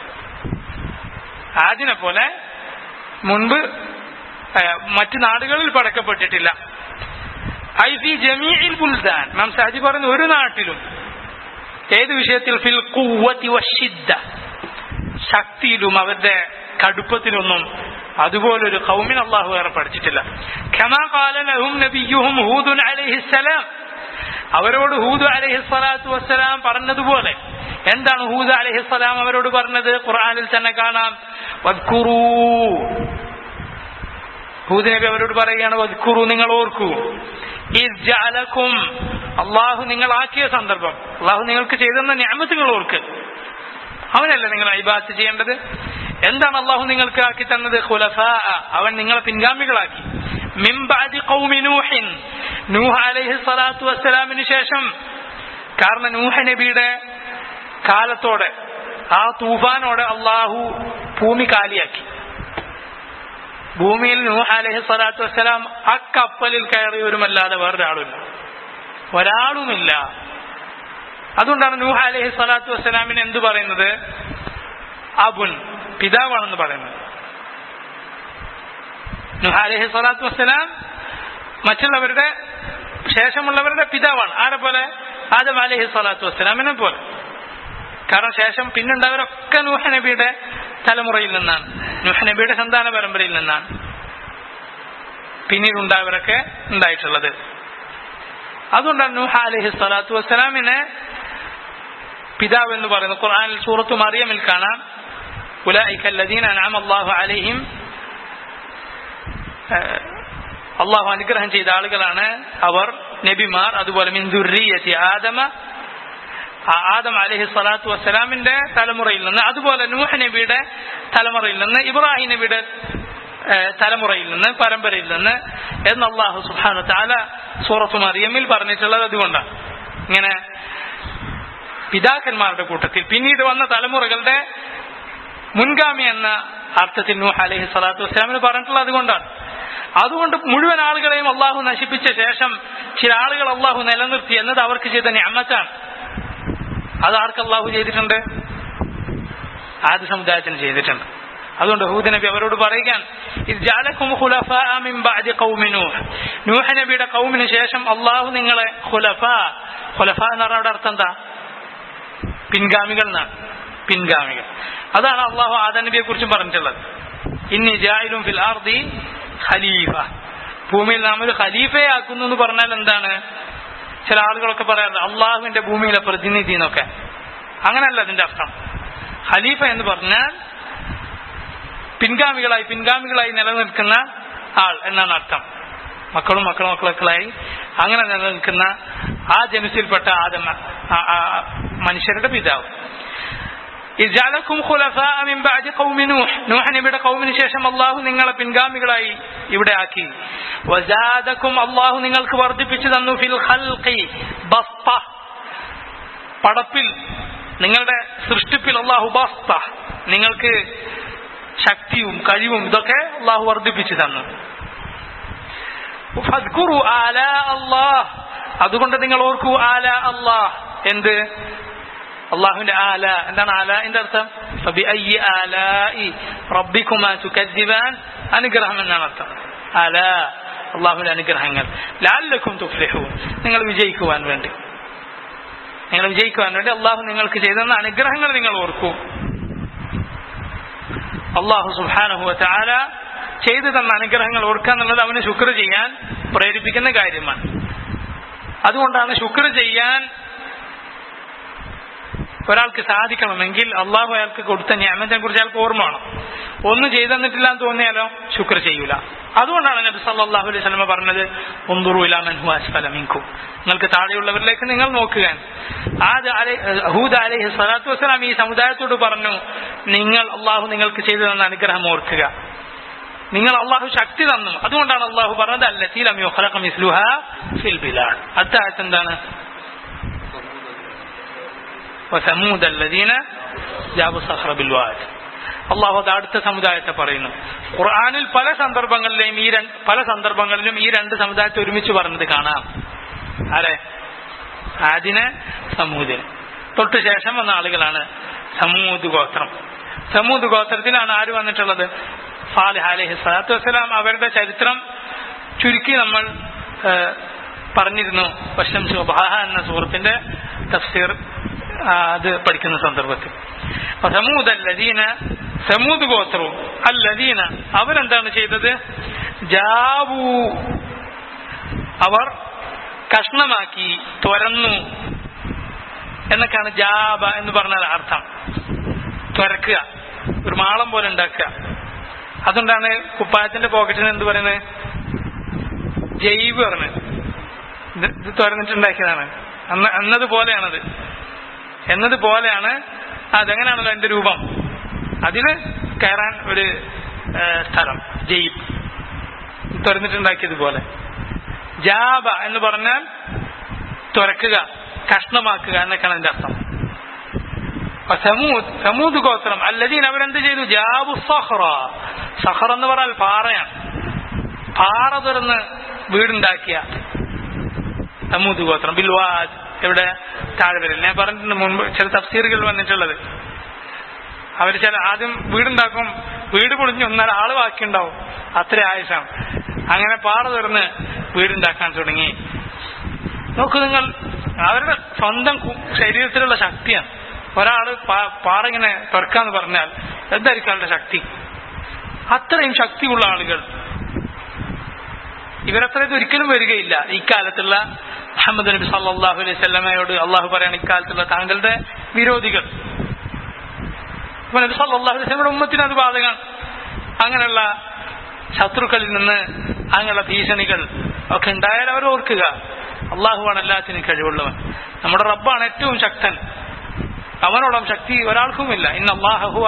ആദിനെ പോലെ മുൻപ് ഏഹ്, മറ്റ് നാടുകളിൽ പടക്കപ്പെട്ടിട്ടില്ല ഐ ഫി ജമീഇൽ ബുൽദാൻ മാം സാജി പറയുന്ന ഒരു നാട്ടിലും ഏത് വിഷയത്തിൽ ഫിൽ ഖുവ്വതി വശിദ്ദ ശക്തിയിലും അവരുടെ കടുപ്പത്തിലൊന്നും അതുപോലൊരു കൗമിന് അള്ളാഹു വേറെ പഠിച്ചിട്ടില്ല ഖമാ ഖാല ലഹും നബിയുഹും ഹൂദുൻ അലൈഹിസ്സലാം അവരോട് ഹൂദ് അലൈഹി സ്വലാത്തു വസ്സലാം പറഞ്ഞതുപോലെ എന്താണ് ഹൂദ് അലൈഹി സ്വലാം അവരോട് പറഞ്ഞത് ഖുർആനിൽ തന്നെ കാണാം വദ്കുറൂ ഹൂദ് നബി അവരോട് പറയുകയാണ് വദ്കുറു നിങ്ങൾ ഓർക്കൂ ഇദ് ജഅലക്കും അള്ളാഹു നിങ്ങളാക്കിയ സന്ദർഭം അള്ളാഹു നിങ്ങൾക്ക് ചെയ്തെന്ന ഞാമത്തുകൾ ഓർക്ക് അവനല്ലേ നിങ്ങൾ ഇബാത്ത് ചെയ്യേണ്ടത് എന്താണ് അള്ളാഹു നിങ്ങൾക്ക് ആക്കി തന്നത് ഖുലഫാ അവൻ നിങ്ങളെ പിൻഗാമികളാക്കി മിംബാദി ഖൗമി നൂഹിൻ നൂഹ് അലൈഹി സ്വലാത്തു വസ്സലാമിന് ശേഷം കാരണം നൂഹ നബിയുടെ കാലത്തോടെ ആ തൂഫാനോടെ അള്ളാഹു ഭൂമി കാലിയാക്കി ഭൂമിയിൽ നൂഹ് അലൈഹി സ്വലാത്തു വസ്സലാം ആ കപ്പലിൽ കയറിയവരുമല്ലാതെ വേറൊരാളുമില്ല ഒരാളുമില്ല അതുകൊണ്ടാണ് നൂഹ അലൈഹി സ്വലാത്തു വസ്സലാമിന് എന്തു പറയുന്നത് അബുൻ പിതാവാണെന്ന് പറയുന്നത് നൂഹ അലൈഹി സ്വലാത്തു വസ്സലാം മറ്റുള്ളവരുടെ ശേഷമുള്ളവരുടെ പിതാവാണ് ആരെ പോലെ ആദം അലൈഹി സ്വലാത്തു വസ്സലാമിനെ പോലെ കാരണം ശേഷം പിന്നുണ്ടായവരൊക്കെ നൂഹ നബിയുടെ തലമുറയിൽ നിന്നാണ് നൂഹ നബിയുടെ സന്താന പരമ്പരയിൽ നിന്നാണ് പിന്നീട് ഉണ്ടായവരൊക്കെ ഉണ്ടായിട്ടുള്ളത് അതുകൊണ്ടാണ് നൂഹ അലൈഹി സ്വലാത്തു വസ്സലാമിനെ പിതാവ് എന്ന് പറയുന്നത് ഖുർആനിൽ സൂറത്തു മറിയമിൽ കാണാം ഉലൈക الذين أنعم الله عليهم ഏഹ്, അള്ളാഹു അനുഗ്രഹം ചെയ്ത ആളുകളാണ് അവർ നബിമാർ അതുപോലെ മിന്ദുറിയത്തി ആദമ ആ ആദം അലഹി സ്വലാത്തു വസ്സലാമിന്റെ തലമുറയിൽ നിന്ന് അതുപോലെ നൂഹ് നബിയുടെ തലമുറയിൽ നിന്ന് ഇബ്രാഹിം നബിയുടെ ഏഹ്, തലമുറയിൽ നിന്ന് പരമ്പരയിൽ നിന്ന് എന്ന് അള്ളാഹു സുബാന താല സൂറത്തു മറിയമ്മിൽ പറഞ്ഞിട്ടുള്ളത് അതുകൊണ്ടാണ് ഇങ്ങനെ പിതാക്കന്മാരുടെ കൂട്ടത്തിൽ പിന്നീട് വന്ന തലമുറകളുടെ മുൻഗാമി എന്ന അർത്ഥത്തിൽ നൂഹ് അലൈഹി സ്വലാത്തു വസ്സലാമിന് പറഞ്ഞിട്ടുള്ളത് അതുകൊണ്ടാണ് അതുകൊണ്ട് മുഴുവൻ ആളുകളെയും അള്ളാഹു നശിപ്പിച്ച ശേഷം ചില ആളുകൾ അള്ളാഹു നിലനിർത്തി എന്നത് അവർക്ക് ചെയ്ത ഞാമത്താണ് അത് ആർക്ക് അള്ളാഹു ചെയ്തിട്ടുണ്ട് ആദ്യ സമുദായത്തിന് ചെയ്തിട്ടുണ്ട് അതുകൊണ്ട് ഹൂദ് നബി അവരോട് പറയുകയാണ് ഇത് ജാലക്കും ഖുലഫാഅ മിൻ ബഅദി ഖൗമി നൂഹ് നൂഹ് നബിയുടെ കൗമിന് ശേഷം അള്ളാഹു നിങ്ങളെ ഖുലഫ ഖുലഫ എന്ന് പറഞ്ഞ അവിടെ അർത്ഥം എന്താ പിൻഗാമികൾ എന്നാണ് പിൻഗാമികൾ അതാണ് അള്ളാഹു ആദ നബിയെ കുറിച്ചും പറഞ്ഞിട്ടുള്ളത് ഇന്നി ജായിലും ഫിൽ ആർദി ഖലീഫ ഭൂമിയിൽ നാം ഒരു ഖലീഫയെ ആക്കുന്നു എന്ന് പറഞ്ഞാൽ എന്താണ് ചില ആളുകളൊക്കെ പറയാറുണ്ട് അള്ളാഹുവിന്റെ ഭൂമിയിലെ പ്രതിനിധി എന്നൊക്കെ അങ്ങനെയല്ല അതിന്റെ അർത്ഥം ഖലീഫ എന്ന് പറഞ്ഞാൽ പിൻഗാമികളായി പിൻഗാമികളായി നിലനിൽക്കുന്ന ആൾ എന്നാണ് അർത്ഥം മക്കളും മക്കളും മക്കളൊക്കെയായി അങ്ങനെ നിലനിൽക്കുന്ന ആ ജനുസിൽപ്പെട്ട ആദമ ആ- ആ മനുഷ്യരുടെ പിതാവ് ഇജാലക്കും ഖുലഫാഅ മിൻ ബഅദി ഖൗമി നൂഹ് നൂഹ് നബിയുടെ ഖൗമിന് ശേഷം അള്ളാഹു നിങ്ങളെ പിൻഗാമികളായി ഇവിടെ ആക്കി വസാദക്കും അള്ളാഹു നിങ്ങൾക്ക് വർദ്ധിപ്പിച്ചു തന്നു ഫിൽ ഖൽഖി ബസ്ത പടപ്പിൽ നിങ്ങളുടെ സൃഷ്ടിപ്പിൽ അള്ളാഹു ബസ്ത നിങ്ങൾക്ക് ശക്തിയും കഴിവും ഇതൊക്കെ അള്ളാഹു വർദ്ധിപ്പിച്ചു തന്നു ഫദ്കുറു ആലാ അല്ലാഹ് അതുകൊണ്ട് നിങ്ങൾ ഓർക്കൂ ആല അല്ലാഹ് എന്ത് അള്ളാഹുവിന്റെ ആല എന്താണ് ആലന്റെ അർത്ഥം ഫബിഅയ്യി ആലാഇ റബ്ബിക്കുമാ തുകദ്ദിബാൻ അനുഗ്രഹം എന്നാണ് അർത്ഥം ആല അള്ളാഹുവിന്റെ അനുഗ്രഹങ്ങൾ ലാലക്കും തുഫ്ലിഹൂൻ നിങ്ങൾ വിജയിക്കുവാൻ വേണ്ടി നിങ്ങൾ വിജയിക്കുവാൻ വേണ്ടി അള്ളാഹു നിങ്ങൾക്ക് ചെയ്തെന്ന അനുഗ്രഹങ്ങൾ നിങ്ങൾ ഓർക്കൂ അള്ളാഹു സുബ്ഹാനഹു വതആല ചെയ്തു തന്ന അനുഗ്രഹങ്ങൾ ഓർക്കുക എന്നുള്ളത് അവന് ശുക്ർ ചെയ്യാൻ പ്രേരിപ്പിക്കുന്ന കാര്യമാണ് അതുകൊണ്ടാണ് ശുക്ർ ചെയ്യാൻ ഒരാൾക്ക് സാധിക്കണമെങ്കിൽ അള്ളാഹു അയാൾക്ക് കൊടുത്ത ഞാമത്തിനെ കുറിച്ച് അയാൾക്ക് ഓർമ്മ വേണം ഒന്നും ചെയ്തെന്നിട്ടില്ല എന്ന് തോന്നിയാലോ ശുക്ർ ചെയ്യൂല അതുകൊണ്ടാണ് നബി സല്ലല്ലാഹു അലൈഹി വസല്ലം പറഞ്ഞത് ഉൻദുറു ഇലാ മൻ ഹുവ അസ്ഫല മിൻകും നിങ്ങൾക്ക് താഴെയുള്ളവരിലേക്ക് നിങ്ങൾ നോക്കുക ആദ് അലൈ ഹൂദ് അലൈഹി സ്വലാത്തു വസ്സലാം ഈ സമുദായത്തോട് പറഞ്ഞു നിങ്ങൾ അള്ളാഹു നിങ്ങൾക്ക് ചെയ്തു തന്ന അനുഗ്രഹം ഓർക്കുക നിങ്ങൾ അള്ളാഹു ശക്തി തന്നു അതുകൊണ്ടാണ് അള്ളാഹു പറഞ്ഞത് അല്ലത്തീലം യുഖ്ലഖ മിസ്ലുഹ ഫിൽ ബിലാദ് അത്താഴത്ത് എന്താണ് وثمود الذين جابوا الصخر بالواد അള്ളാഹു അത് അടുത്ത സമുദായത്തെ പറയുന്നു ഖുർആാനിൽ പല സന്ദർഭങ്ങളിലെയും ഈ രണ്ട് പല സന്ദർഭങ്ങളിലും ഈ രണ്ട് സമുദായത്തെ ഒരുമിച്ച് പറഞ്ഞത് കാണാം ആരെ ആദിന് സമൂദിന് തൊട്ട് ശേഷം വന്ന ആളുകളാണ് സമൂദ് ഗോത്രം സമൂദ് ഗോത്രത്തിലാണ് ആര് വന്നിട്ടുള്ളത് സാലിഹ് അലഹി സ്വലാത്തു വസ്സലാം അവരുടെ ചരിത്രം ചുരുക്കി നമ്മൾ പറഞ്ഞിരുന്നു വശം സുബാഹ എന്ന സുഹൃത്തിന്റെ തഫ്സീർ അത് പഠിക്കുന്ന സന്ദർഭത്തിൽ സമൂദ് അല്ലദീന സമൂദ് ഗോത്രവും അല്ലദീന അവരെന്താണ് ചെയ്തത് ജാവു അവർ കഷ്ണമാക്കി തുരന്നു എന്നൊക്കെയാണ് ജാബ എന്ന് പറഞ്ഞാൽ അർത്ഥം തുരക്കുക ഒരു മാളം പോലെ ഉണ്ടാക്കുക അതുകൊണ്ടാണ് കുപ്പായത്തിന്റെ പോക്കറ്റിന് എന്ത് പറയുന്നത് ജൈവ് പറഞ്ഞത് ഇത് ഇത് തുറന്നിട്ടുണ്ടാക്കിയതാണ് അന്ന് എന്നതുപോലെയാണത് എന്നതുപോലെയാണ് അതെങ്ങനെയാണല്ലോ അതിന്റെ രൂപം അതിന് കയറാൻ ഒരു സ്ഥലം ജയ്ബ് തുറന്നിട്ടുണ്ടാക്കിയതുപോലെ ജാബ എന്ന് പറഞ്ഞാൽ തുറക്കുക കഷ്ണമാക്കുക എന്നൊക്കെയാണ് അതിന്റെ അർത്ഥം സമൂദ് സമൂദ് ഗോത്രം അല്ലദീൻ അവരെന്ത് ചെയ്തു ജാബു സഹറ സഹർ എന്ന് പറഞ്ഞാൽ പാറയാണ് പാറ തുറന്ന് വീടുണ്ടാക്കിയ സമൂദ് ഗോത്രം ബിൽവാദ് ഇവിടെ താഴ്വരയിൽ ഞാൻ പറഞ്ഞിട്ടുണ്ട് മുൻപ് ചില തഫ്സീറുകൾ വന്നിട്ടുള്ളത് അവർ ചില ആദ്യം വീടുണ്ടാക്കും വീട് പൊളിഞ്ഞ് ഒന്നര ആള് ബാക്കിയുണ്ടാവും അത്ര ആയുസാണ് അങ്ങനെ പാറ തുറന്ന് വീടുണ്ടാക്കാൻ തുടങ്ങി നോക്കൂ നിങ്ങൾ അവരുടെ സ്വന്തം ശരീരത്തിലുള്ള ശക്തിയാണ് ഒരാള് പാറ ഇങ്ങനെ തുറക്കാന്ന് പറഞ്ഞാൽ എന്തായിരിക്കും അവരുടെ ശക്തി അത്രയും ശക്തിയുള്ള ആളുകൾ ഇവരത്രയൊക്കെ ഒരിക്കലും വരികയില്ല ഇക്കാലത്തുള്ള മുഹമ്മദ് നബി സല്ലാഹു അലൈഹി സ്വല്ലമയോട് അള്ളാഹു പറയാണ് ഇക്കാലത്തുള്ള താങ്കളുടെ വിരോധികൾ അപ്പൊ നബി സല്ലാഹു അലൈഹി സ്വലമയുടെ ഉമ്മത്തിന് അത് ബാധകമാണ് അങ്ങനെയുള്ള ശത്രുക്കളിൽ നിന്ന് അങ്ങനെയുള്ള ഭീഷണികൾ ഒക്കെ ഉണ്ടായാൽ അവർ ഓർക്കുക അള്ളാഹുവാണ് എല്ലാത്തിനും കഴിവുള്ളവൻ നമ്മുടെ റബ്ബാണ് ഏറ്റവും ശക്തൻ അവനോളം ശക്തി ഒരാൾക്കുമില്ല ഇന്ന് അള്ളാഹു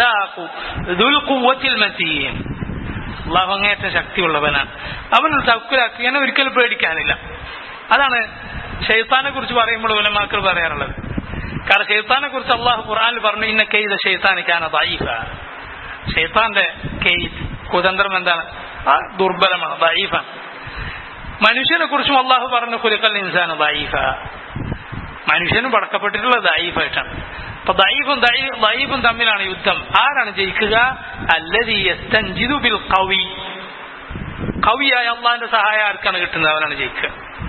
അള്ളാഹു അങ്ങേറ്റം ശക്തിയുള്ളവനാണ് അവനൊരു തക്കുലാക്കിയാൽ ഒരിക്കലും പേടിക്കാനില്ല അതാണ് ഷെയ്ത്താനെ കുറിച്ച് പറയുമ്പോൾ ഉലമാക്കൾ പറയാറുള്ളത് കാരണം ഷെയ്ത്താനെ കുറിച്ച് അള്ളാഹു ഖുർആാനിൽ പറഞ്ഞു ഇന്ന കെയ്ത ഷെയ്ത്താനിക്കാണ് ദൈഫ ഷെയ്ത്താന്റെ കെയ്ത് കുതന്ത്രം എന്താണ് ആ ദുർബലമാണ് ദൈഫാണ് മനുഷ്യനെ കുറിച്ചും അള്ളാഹു പറഞ്ഞു കുലുക്കൽ ഇൻസാന് ദൈഫ മനുഷ്യനും പടക്കപ്പെട്ടിട്ടുള്ള ദൈഫായിട്ടാണ് അപ്പൊ ദൈഫും ദൈഫും തമ്മിലാണ് യുദ്ധം ആരാണ് ജയിക്കുക അല്ലതീയസ്തഞ്ചിതു ബിൽ കവി കവിയായ അള്ളാഹിന്റെ സഹായം ആർക്കാണ് കിട്ടുന്നത് അവനാണ് ജയിക്കുക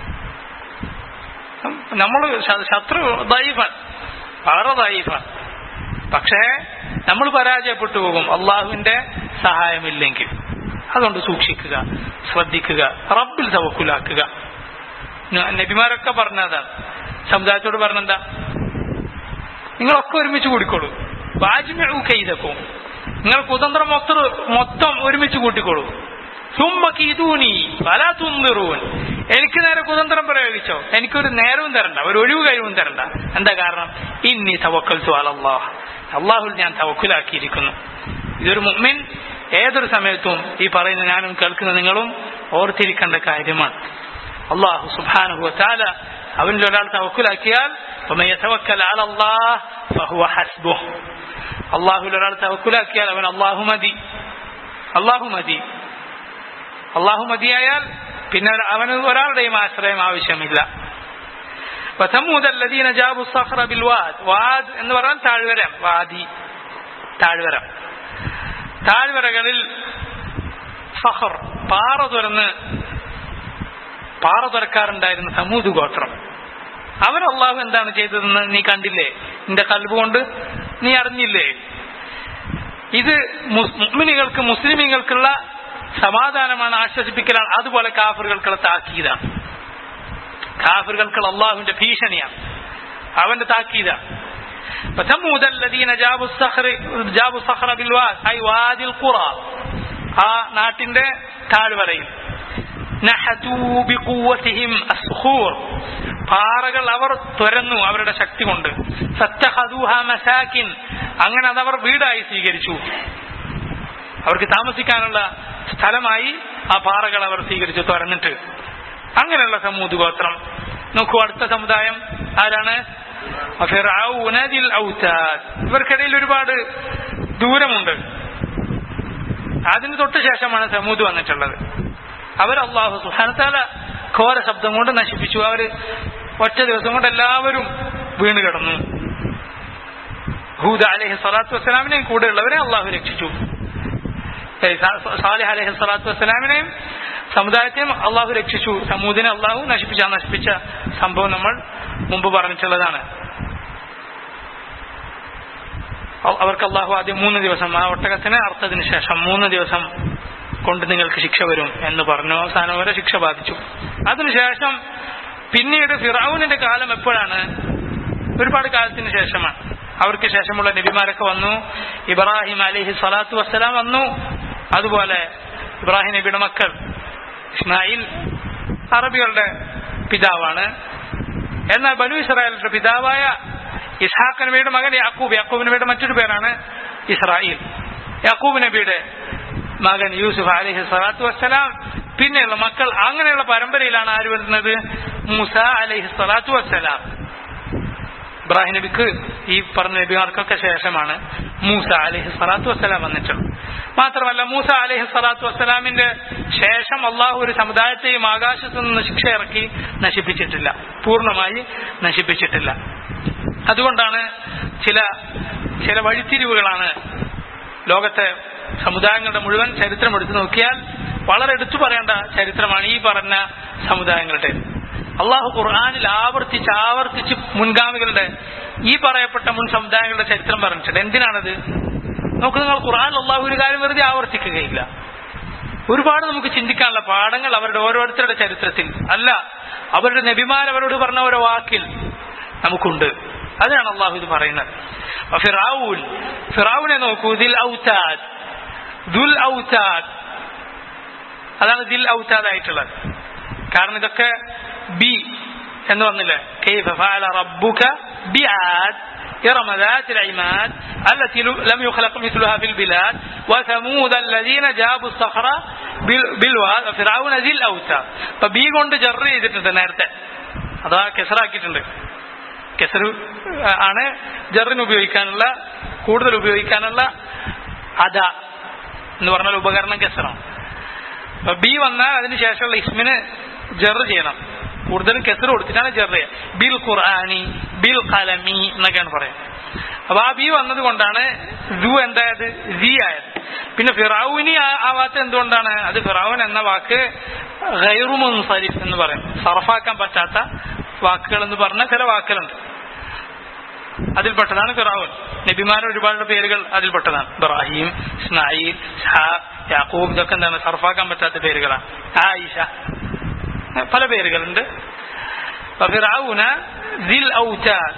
നമ്മൾ ശത്രു ദൈഫൻ വളരെ ദൈഫൻ പക്ഷേ നമ്മൾ പരാജയപ്പെട്ടു പോകും അള്ളാഹുവിന്റെ സഹായമില്ലെങ്കിൽ അതുകൊണ്ട് സൂക്ഷിക്കുക ശ്രദ്ധിക്കുക റബ്ബിൽ തവക്കുലാക്കുക നബിമാരൊക്കെ പറഞ്ഞതാണ് സമുദായത്തോട് പറഞ്ഞെന്താ നിങ്ങളൊക്കെ ഒരുമിച്ച് കൂടിക്കോളൂ വാജ്മു കൈതക്കും നിങ്ങൾ കുതന്ത്രം മൊത്തം മൊത്തം ഒരുമിച്ച് കൂട്ടിക്കോളൂ സുമ്മക്കീതൂനി പല തുന്തിറൂൻ എനിക്ക് നേരെ കുതന്ത്രം പ്രയോഗിച്ചോ എനിക്കൊരു നേരവും തരണ്ട ഒരു ഒഴിവ് കഴിവും തരണ്ട എന്താ കാരണം ഇന്നി തവക്കൽ അലല്ലാഹ് അള്ളാഹുൽ ഞാൻ തവക്കുലാക്കിയിരിക്കുന്നു ഇതൊരു മുമ്മിൻ ഏതൊരു സമയത്തും ഈ പറയുന്ന ഞാനും കേൾക്കുന്ന നിങ്ങളും ഓർത്തിരിക്കേണ്ട കാര്യമാണ് അള്ളാഹു സുബാനുഹു താല അവനിൽ ഒരാൾ തവക്കുലാക്കിയാൽ അള്ളാഹുൽ ഒരാൾ തവക്കുലാക്കിയാൽ അവൻ അള്ളാഹു മതി അള്ളാഹു മതി അള്ളാഹു മതിയായാൽ പിന്നെ അവന് ഒരാളുടെയും ആശ്രയം ആവശ്യമില്ല വസമൂദല്ലദീന ജാബു സഖറ ബിൽ വാദ് വാദ് എന്ന് പറഞ്ഞാൽ താഴ്വരം വാദി താഴ്വരം താഴ്വരകളിൽ ഫഹർ പാറ തുറന്ന് പാറ തുറക്കാറുണ്ടായിരുന്ന സമൂത് ഗോത്രം അവൻ അള്ളാഹു എന്താണ് ചെയ്തതെന്ന് നീ കണ്ടില്ലേ നിന്റെ കൽബ് കൊണ്ട് നീ അറിഞ്ഞില്ലേ ഇത് മുസ്ലിമികൾക്ക് മുസ്ലിമികൾക്കുള്ള സമാധാനമാണ് ആശ്വസിപ്പിക്കലാണ് അതുപോലെ കാഫറുകൾക്കുള്ള താക്കീതാണ് കാഫറുകൾക്കുള്ള അള്ളാഹുവിന്റെ ഭീഷണിയാണ് അവന്റെ താക്കീതാണ് فثمود الذين جابوا الصخر جابوا الصخر بالواد أي وادي القرى ആ നാട്ടിന്റെ താഴ്വരയിൽ നഹതു ബിഖുവതിഹിം അസ്ഖൂർ പാറകൾ അവർ തുരന്നു അവരുടെ ശക്തി കൊണ്ട് ഫത്തഖദൂഹ മസാകിൻ അങ്ങനെ അതവർ വീടായി സ്വീകരിച്ചു അവർക്ക് താമസിക്കാനുള്ള സ്ഥലമായി ആ പാറകൾ അവർ സ്വീകരിച്ചു തുറന്നിട്ട് അങ്ങനെയുള്ള സമൂത് ഗോത്രം നോക്കൂ അടുത്ത സമുദായം ആരാണ് ഫിർഔന ദിൽ ഔതാദ് ഇവർക്കിടയിൽ ഒരുപാട് ദൂരമുണ്ട് അതിന് തൊട്ട് ശേഷമാണ് സമൂത് വന്നിട്ടുള്ളത് അവർ അള്ളാഹു സുഹാനത്താല ഘോര ശബ്ദം കൊണ്ട് നശിപ്പിച്ചു അവര് ഒറ്റ ദിവസം കൊണ്ട് എല്ലാവരും വീണ് കിടന്നു ഹൂദ അലഹി സ്വലാത്തു വസ്സലാമിനെയും കൂടെയുള്ളവരെ അള്ളാഹു രക്ഷിച്ചു സാലിഹ് അലഹി സ്വലാത്തു വസ്സലാമിനെയും സമുദായത്തെയും അള്ളാഹു രക്ഷിച്ചു സമൂദിനെ അള്ളാഹു നശിപ്പിച്ച ആ നശിപ്പിച്ച സംഭവം നമ്മൾ മുമ്പ് പറഞ്ഞിട്ടുള്ളതാണ് അവർക്ക് അള്ളാഹു ആദ്യം മൂന്ന് ദിവസം ആ ഒട്ടകത്തിന് അർത്ഥത്തിന് ശേഷം മൂന്ന് ദിവസം കൊണ്ട് നിങ്ങൾക്ക് ശിക്ഷ വരും എന്ന് പറഞ്ഞു അവസാനം വരെ ശിക്ഷ ബാധിച്ചു അതിനുശേഷം പിന്നീട് ഫിറാവുനിന്റെ കാലം എപ്പോഴാണ് ഒരുപാട് കാലത്തിന് ശേഷമാണ് അവർക്ക് ശേഷമുള്ള നബിമാരൊക്കെ വന്നു ഇബ്രാഹിം അലിഹി സ്വലാത്തു വസ്സലാം വന്നു അതുപോലെ ഇബ്രാഹിം നബിയുടെ മക്കൾ ഇസ്മായിൽ അറബികളുടെ പിതാവാണ് എന്നാൽ ബനു ഇസ്രായേലിന്റെ പിതാവായ ഇസ്ഹാഖ് നബിയുടെ മകൻ യാക്കൂബ് യാക്കൂബ് നബിയുടെ മറ്റൊരു പേരാണ് ഇസ്രായേൽ യാക്കൂബ് നബിയുടെ മകൻ യൂസുഫ് അലിഹി സ്വലാത്തു വസ്സലാം പിന്നെയുള്ള മക്കൾ അങ്ങനെയുള്ള പരമ്പരയിലാണ് ആര് വരുന്നത് മൂസ അലൈഹി സ്വലാത്തു വസ്സലാം ഇബ്രാഹിം നബിക്ക് ഈ പറഞ്ഞ നബിമാർക്കൊക്കെ ശേഷമാണ് മൂസ അലഹി സ്വലാത്തു വസ്സലാം വന്നിട്ടുള്ളത് മാത്രമല്ല മൂസ അലഹി സ്വലാത്തു വസ്സലാമിന്റെ ശേഷം അള്ളാഹു ഒരു സമുദായത്തെയും ആകാശത്തു നിന്ന് ശിക്ഷ ഇറക്കി നശിപ്പിച്ചിട്ടില്ല പൂർണ്ണമായി നശിപ്പിച്ചിട്ടില്ല അതുകൊണ്ടാണ് ചില ചില വഴിത്തിരിവുകളാണ് ലോകത്തെ സമുദായങ്ങളുടെ മുഴുവൻ ചരിത്രം എടുത്തു നോക്കിയാൽ വളരെ എടുത്തു പറയേണ്ട ചരിത്രമാണ് ഈ പറഞ്ഞ സമുദായങ്ങളുടെ അള്ളാഹു ഖുർആാനിൽ ആവർത്തിച്ച് ആവർത്തിച്ച് മുൻഗാമികളുടെ ഈ പറയപ്പെട്ട മുൻ സമുദായങ്ങളുടെ ചരിത്രം പറഞ്ഞിട്ടുണ്ട് എന്തിനാണത് നമുക്ക് നിങ്ങൾ ഖുർആൻ അള്ളാഹു ഒരു കാര്യം വെറുതെ ആവർത്തിക്കുകയില്ല ഒരുപാട് നമുക്ക് ചിന്തിക്കാനുള്ള പാഠങ്ങൾ അവരുടെ ഓരോരുത്തരുടെ ചരിത്രത്തിൽ അല്ല അവരുടെ നബിമാർ അവരോട് പറഞ്ഞ ഓരോ വാക്കിൽ നമുക്കുണ്ട് അതിനാണ് അള്ളാഹു ഇത് പറയുന്നത് ഫിറാവൂൻ ഫിറാവുനെ നോക്കൂ ദിൽ ഔത്താദ് ദുൽ ഔത്താദ് അതാണ് ദിൽ ഔത്താദ് ആയിട്ടുള്ളത് കാരണം ഇതൊക്കെ ബി എന്ന് വന്നില്ലേ كيف فعل ربك بعاد إرم ذات العماد التي لم يخلق مثلها في البلاد وثمود الذين جابوا الصخر بالواد وفرعون ذي الأوتاد فبي കൊണ്ട് ജർ ചെയ്തിട്ടുണ്ട് നേരത്തെ അതാ കെസറാക്കിയിട്ടുണ്ട് കെസർ ആണ് ജറിന് ഉപയോഗിക്കാനുള്ള കൂടുതൽ ഉപയോഗിക്കാനുള്ള അത എന്ന് പറഞ്ഞാൽ ഉപകരണം കെസറാണ് അപ്പൊ ബി വന്നാൽ അതിന് ശേഷമുള്ള ഇസ്മിന് ജർ ചെയ്യണം കൂടുതലും കെസർ കൊടുത്തിട്ടാണ് ജർ ചെയ്യുക ബിൽ ഖുർആാനി ബിൽ കലമി എന്നൊക്കെയാണ് പറയാം അപ്പൊ ആ ബി വന്നത് കൊണ്ടാണ് ദു എന്തായത് ജി ആയത് പിന്നെ ഫിറാവുനി ആവാത്ത എന്തുകൊണ്ടാണ് അത് ഫിറാവുൻ എന്ന വാക്ക് ഗൈറുമുൻസരിഫ് എന്ന് പറയും സർഫാക്കാൻ പറ്റാത്ത വാക്കുകൾ എന്ന് പറഞ്ഞ ചില വാക്കുകളുണ്ട് അതിൽപ്പെട്ടതാണ് ഫിറാവുൻ നബിമാരുടെ ഒരുപാട് പേരുകൾ അതിൽപ്പെട്ടതാണ് ഇബ്രാഹിം ഇസ്മായിൽ യാക്കൂബ് ഇതൊക്കെ എന്താണ് സർഫാക്കാൻ പറ്റാത്ത പേരുകളാണ് ആയിഷ പല പേരുകളുണ്ട് ഫിറാവുന ദിൽ ഔറ്റാദ്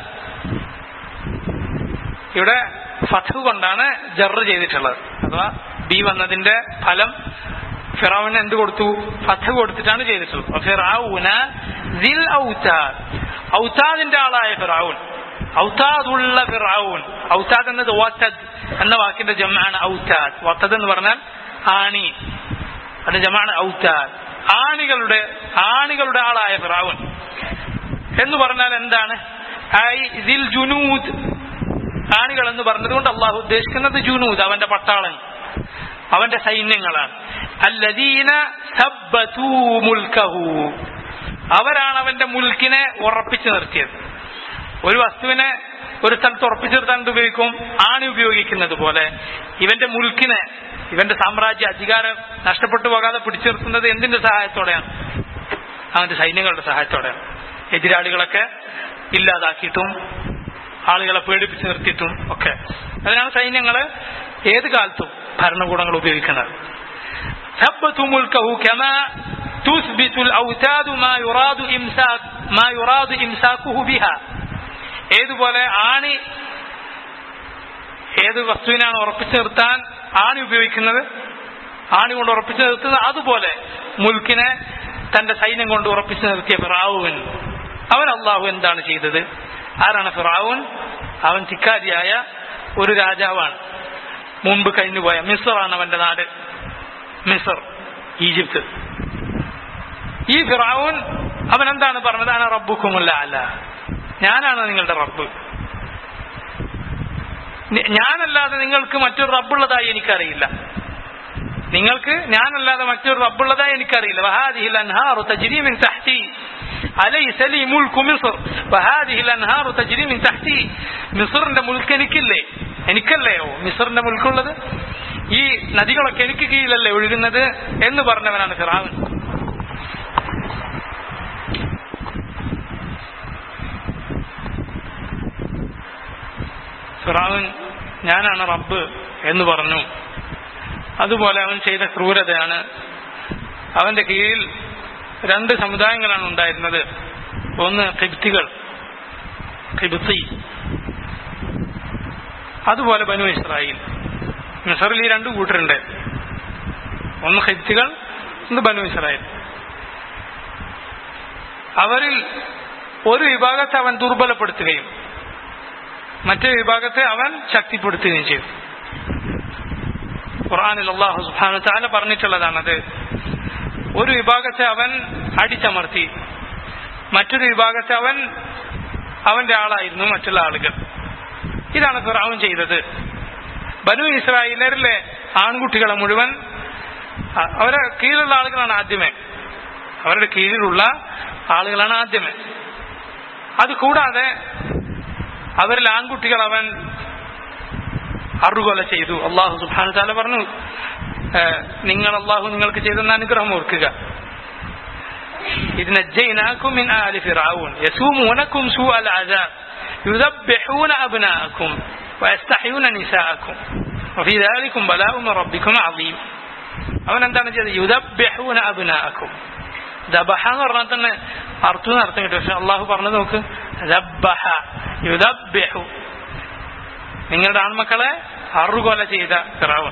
ഇവിടെ ഫത്ത് കൊണ്ടാണ് ജറ് ചെയ്തിട്ടുള്ളത് അഥവാ ബി വന്നതിന്റെ ഫലം ഫിറാവുന് എന്ത് കൊടുത്തു ഫത്ത് കൊടുത്തിട്ടാണ് ചെയ്തിട്ടുള്ളത് ഫിറാവുന ദിൽ ഔത്താദ് ഔത്താദിന്റെ ആളായ ഫിറാവുൻ ഔത്താദുള്ള ഫിറാവുൻ ഔത്താദ് എന്നത് വത്തദ് എന്ന വാക്കിന്റെ ജമാണ് ഔത്താദ് വത്തദ് എന്ന് പറഞ്ഞാൽ ആണി അതിന്റെ ജമാണ് ഔത്താദ് ആണികളുടെ ആണികളുടെ ആളായ ഫിറാവുൻ എന്ന് പറഞ്ഞാൽ എന്താണ് ഐ ദിൽ ജുനൂദ് ആണികൾ എന്ന് പറഞ്ഞതുകൊണ്ട് അള്ളാഹു ഉദ്ദേശിക്കുന്നത് ജുനൂദ് അവന്റെ പട്ടാളൻ അവന്റെ സൈന്യങ്ങളാണ് അല്ലദീന സബ്ബതൂ മുൽക്കഹു അവരാണ് അവന്റെ മുൽക്കിനെ ഉറപ്പിച്ചു നിർത്തിയത് ഒരു വസ്തുവിനെ ഒരു സ്ഥലത്ത് ഉറപ്പിച്ചു നിർത്താൻ എന്ത് ഉപയോഗിക്കും ആണി ഉപയോഗിക്കുന്നത് പോലെ ഇവന്റെ മുൽക്കിനെ ഇവന്റെ സാമ്രാജ്യ അധികാരം നഷ്ടപ്പെട്ടു പോകാതെ പിടിച്ചു നിർത്തുന്നത് എന്തിന്റെ സഹായത്തോടെയാണ് അവന്റെ സൈന്യങ്ങളുടെ സഹായത്തോടെയാണ് എതിരാളികളൊക്കെ ഇല്ലാതാക്കിയിട്ടും ആളുകളെ പേടിപ്പിച്ച് നിർത്തിയിട്ടും ഒക്കെ അതിനാണ് സൈന്യങ്ങള് ഏത് കാലത്തും ഭരണകൂടങ്ങൾ ഉപയോഗിക്കുന്നത് ثبتوا ملكه كما تثبت الأوتاد ما يراد إمساك ما يراد إمساكه بها ഏതുപോലെ ആണി ഏത് വസ്തുവിനാണ് ഉറപ്പിച്ചു നിർത്താൻ ആണി ഉപയോഗിക്കുന്നത് ആണി കൊണ്ട് ഉറപ്പിച്ചു നിർത്തുന്നത് അതുപോലെ മുൽക്കിനെ തന്റെ സൈന്യം കൊണ്ട് ഉറപ്പിച്ചു നിർത്തിയ ഫിറാവുൻ അവൻ അള്ളാഹു എന്താണ് ചെയ്തത് ആരാണ് ഫിറാവുൻ അവൻ ചിക്കാരിയായ ഒരു രാജാവാണ് മുമ്പ് കഴിഞ്ഞുപോയ മിസറാണ് അവന്റെ നാട് മിസർ ഈജിപ്ത് ഈ ഫിറാവുൻ അവൻ എന്താണ് പറഞ്ഞത് അന റബ്ബുക്കുമുല്ല അല്ല ഞാനാണ് നിങ്ങളുടെ റബ്ബ് നി- ഞാനല്ലാതെ നിങ്ങൾക്ക് മറ്റൊരു റബ്ബുള്ളതായി എനിക്കറിയില്ല നിങ്ങൾക്ക് ഞാനല്ലാതെ മറ്റൊരു റബ്ബുള്ളതായി എനിക്കറിയില്ല വഹാദിഹിൽ അൻഹാറു തജ്രി മിൻ തഹ്തി അലൈസ ലി മുൽക്കു മിസ്ർ വഹാദിഹിൽ അൻഹാറു തജ്രി മിൻ തഹ്തി മിസ്റിന്റെ മുൽക്ക് എനിക്കില്ലേ എനിക്കല്ലയോ മിസ്റിന്റെ മുൽക്കുള്ളത് ഈ നദികളൊക്കെ എനിക്ക് കീഴിലല്ലേ ഒഴുകുന്നത് എന്ന് പറഞ്ഞവനാണ് ഫിറാവൻ ഫിറാവൻ ഞാനാണ് റബ്ബ് എന്ന് പറഞ്ഞു അതുപോലെ അവൻ ചെയ്ത ക്രൂരതയാണ് അവന്റെ കീഴിൽ രണ്ട് സമുദായങ്ങളാണ് ഉണ്ടായിരുന്നത് ഒന്ന് കിബ്തികൾ കിബ്തി അതുപോലെ ബനു ഇസ്രായേൽ മിസറിൽ ഈ രണ്ട് കൂട്ടരുണ്ട് ഒന്ന് ഹിബ്തികൾ ഒന്ന് ബനു ഇസ്രായേൽ അവരിൽ ഒരു വിഭാഗത്തെ അവൻ ദുർബലപ്പെടുത്തുകയും മറ്റേ വിഭാഗത്തെ അവൻ ശക്തിപ്പെടുത്തുകയും ചെയ്തു ഖുർആനിൽ അള്ളാഹു സുബ്ഹാനഹു തആല പറഞ്ഞിട്ടുള്ളതാണത് ഒരു വിഭാഗത്തെ അവൻ അടിച്ചമർത്തി മറ്റൊരു വിഭാഗത്തെ അവൻ അവന്റെ ആളായിരുന്നു മറ്റുള്ള ആളുകൾ ഇതാണ് ഫിറാവുൻ ചെയ്തത് ബനു ഇസ്രായേലരിലെ ആൺകുട്ടികളെ മുഴുവൻ അ- അവരെ കീഴിലുള്ള ആളുകളാണ് ആദ്യമേ അവരുടെ കീഴിലുള്ള ആളുകളാണ് ആദ്യമേ അത് കൂടാതെ അവരിൽ ആൺകുട്ടികൾ അവൻ അറുകൊല ചെയ്തു അള്ളാഹു സുബാനു താല പറഞ്ഞു ഏഹ്, നിങ്ങൾ അള്ളാഹു നിങ്ങൾക്ക് ചെയ്തെന്ന അനുഗ്രഹം ഓർക്കുക إذ نجيناكم من آل فرعون يسومونكم سوء العذاب يذبحون أبناءكم ويستحيون نساءكم وفي ذلكم بلاء من ربكم عظيم അവൻ എന്താണ് ചെയ്തത് യുദബ്യഹൂന അബ്നാഅക്കും ദബഹ എന്ന് പറഞ്ഞാൽ തന്നെ അർത്ഥം എന്ന് അർത്ഥം കിട്ടും പക്ഷെ അള്ളാഹു പറഞ്ഞത് നോക്ക് ദബ്ബഹ യുദബ്യഹു നിങ്ങളുടെ ആൺമക്കളെ അറുകൊല ചെയ്ത ഫിറാവൻ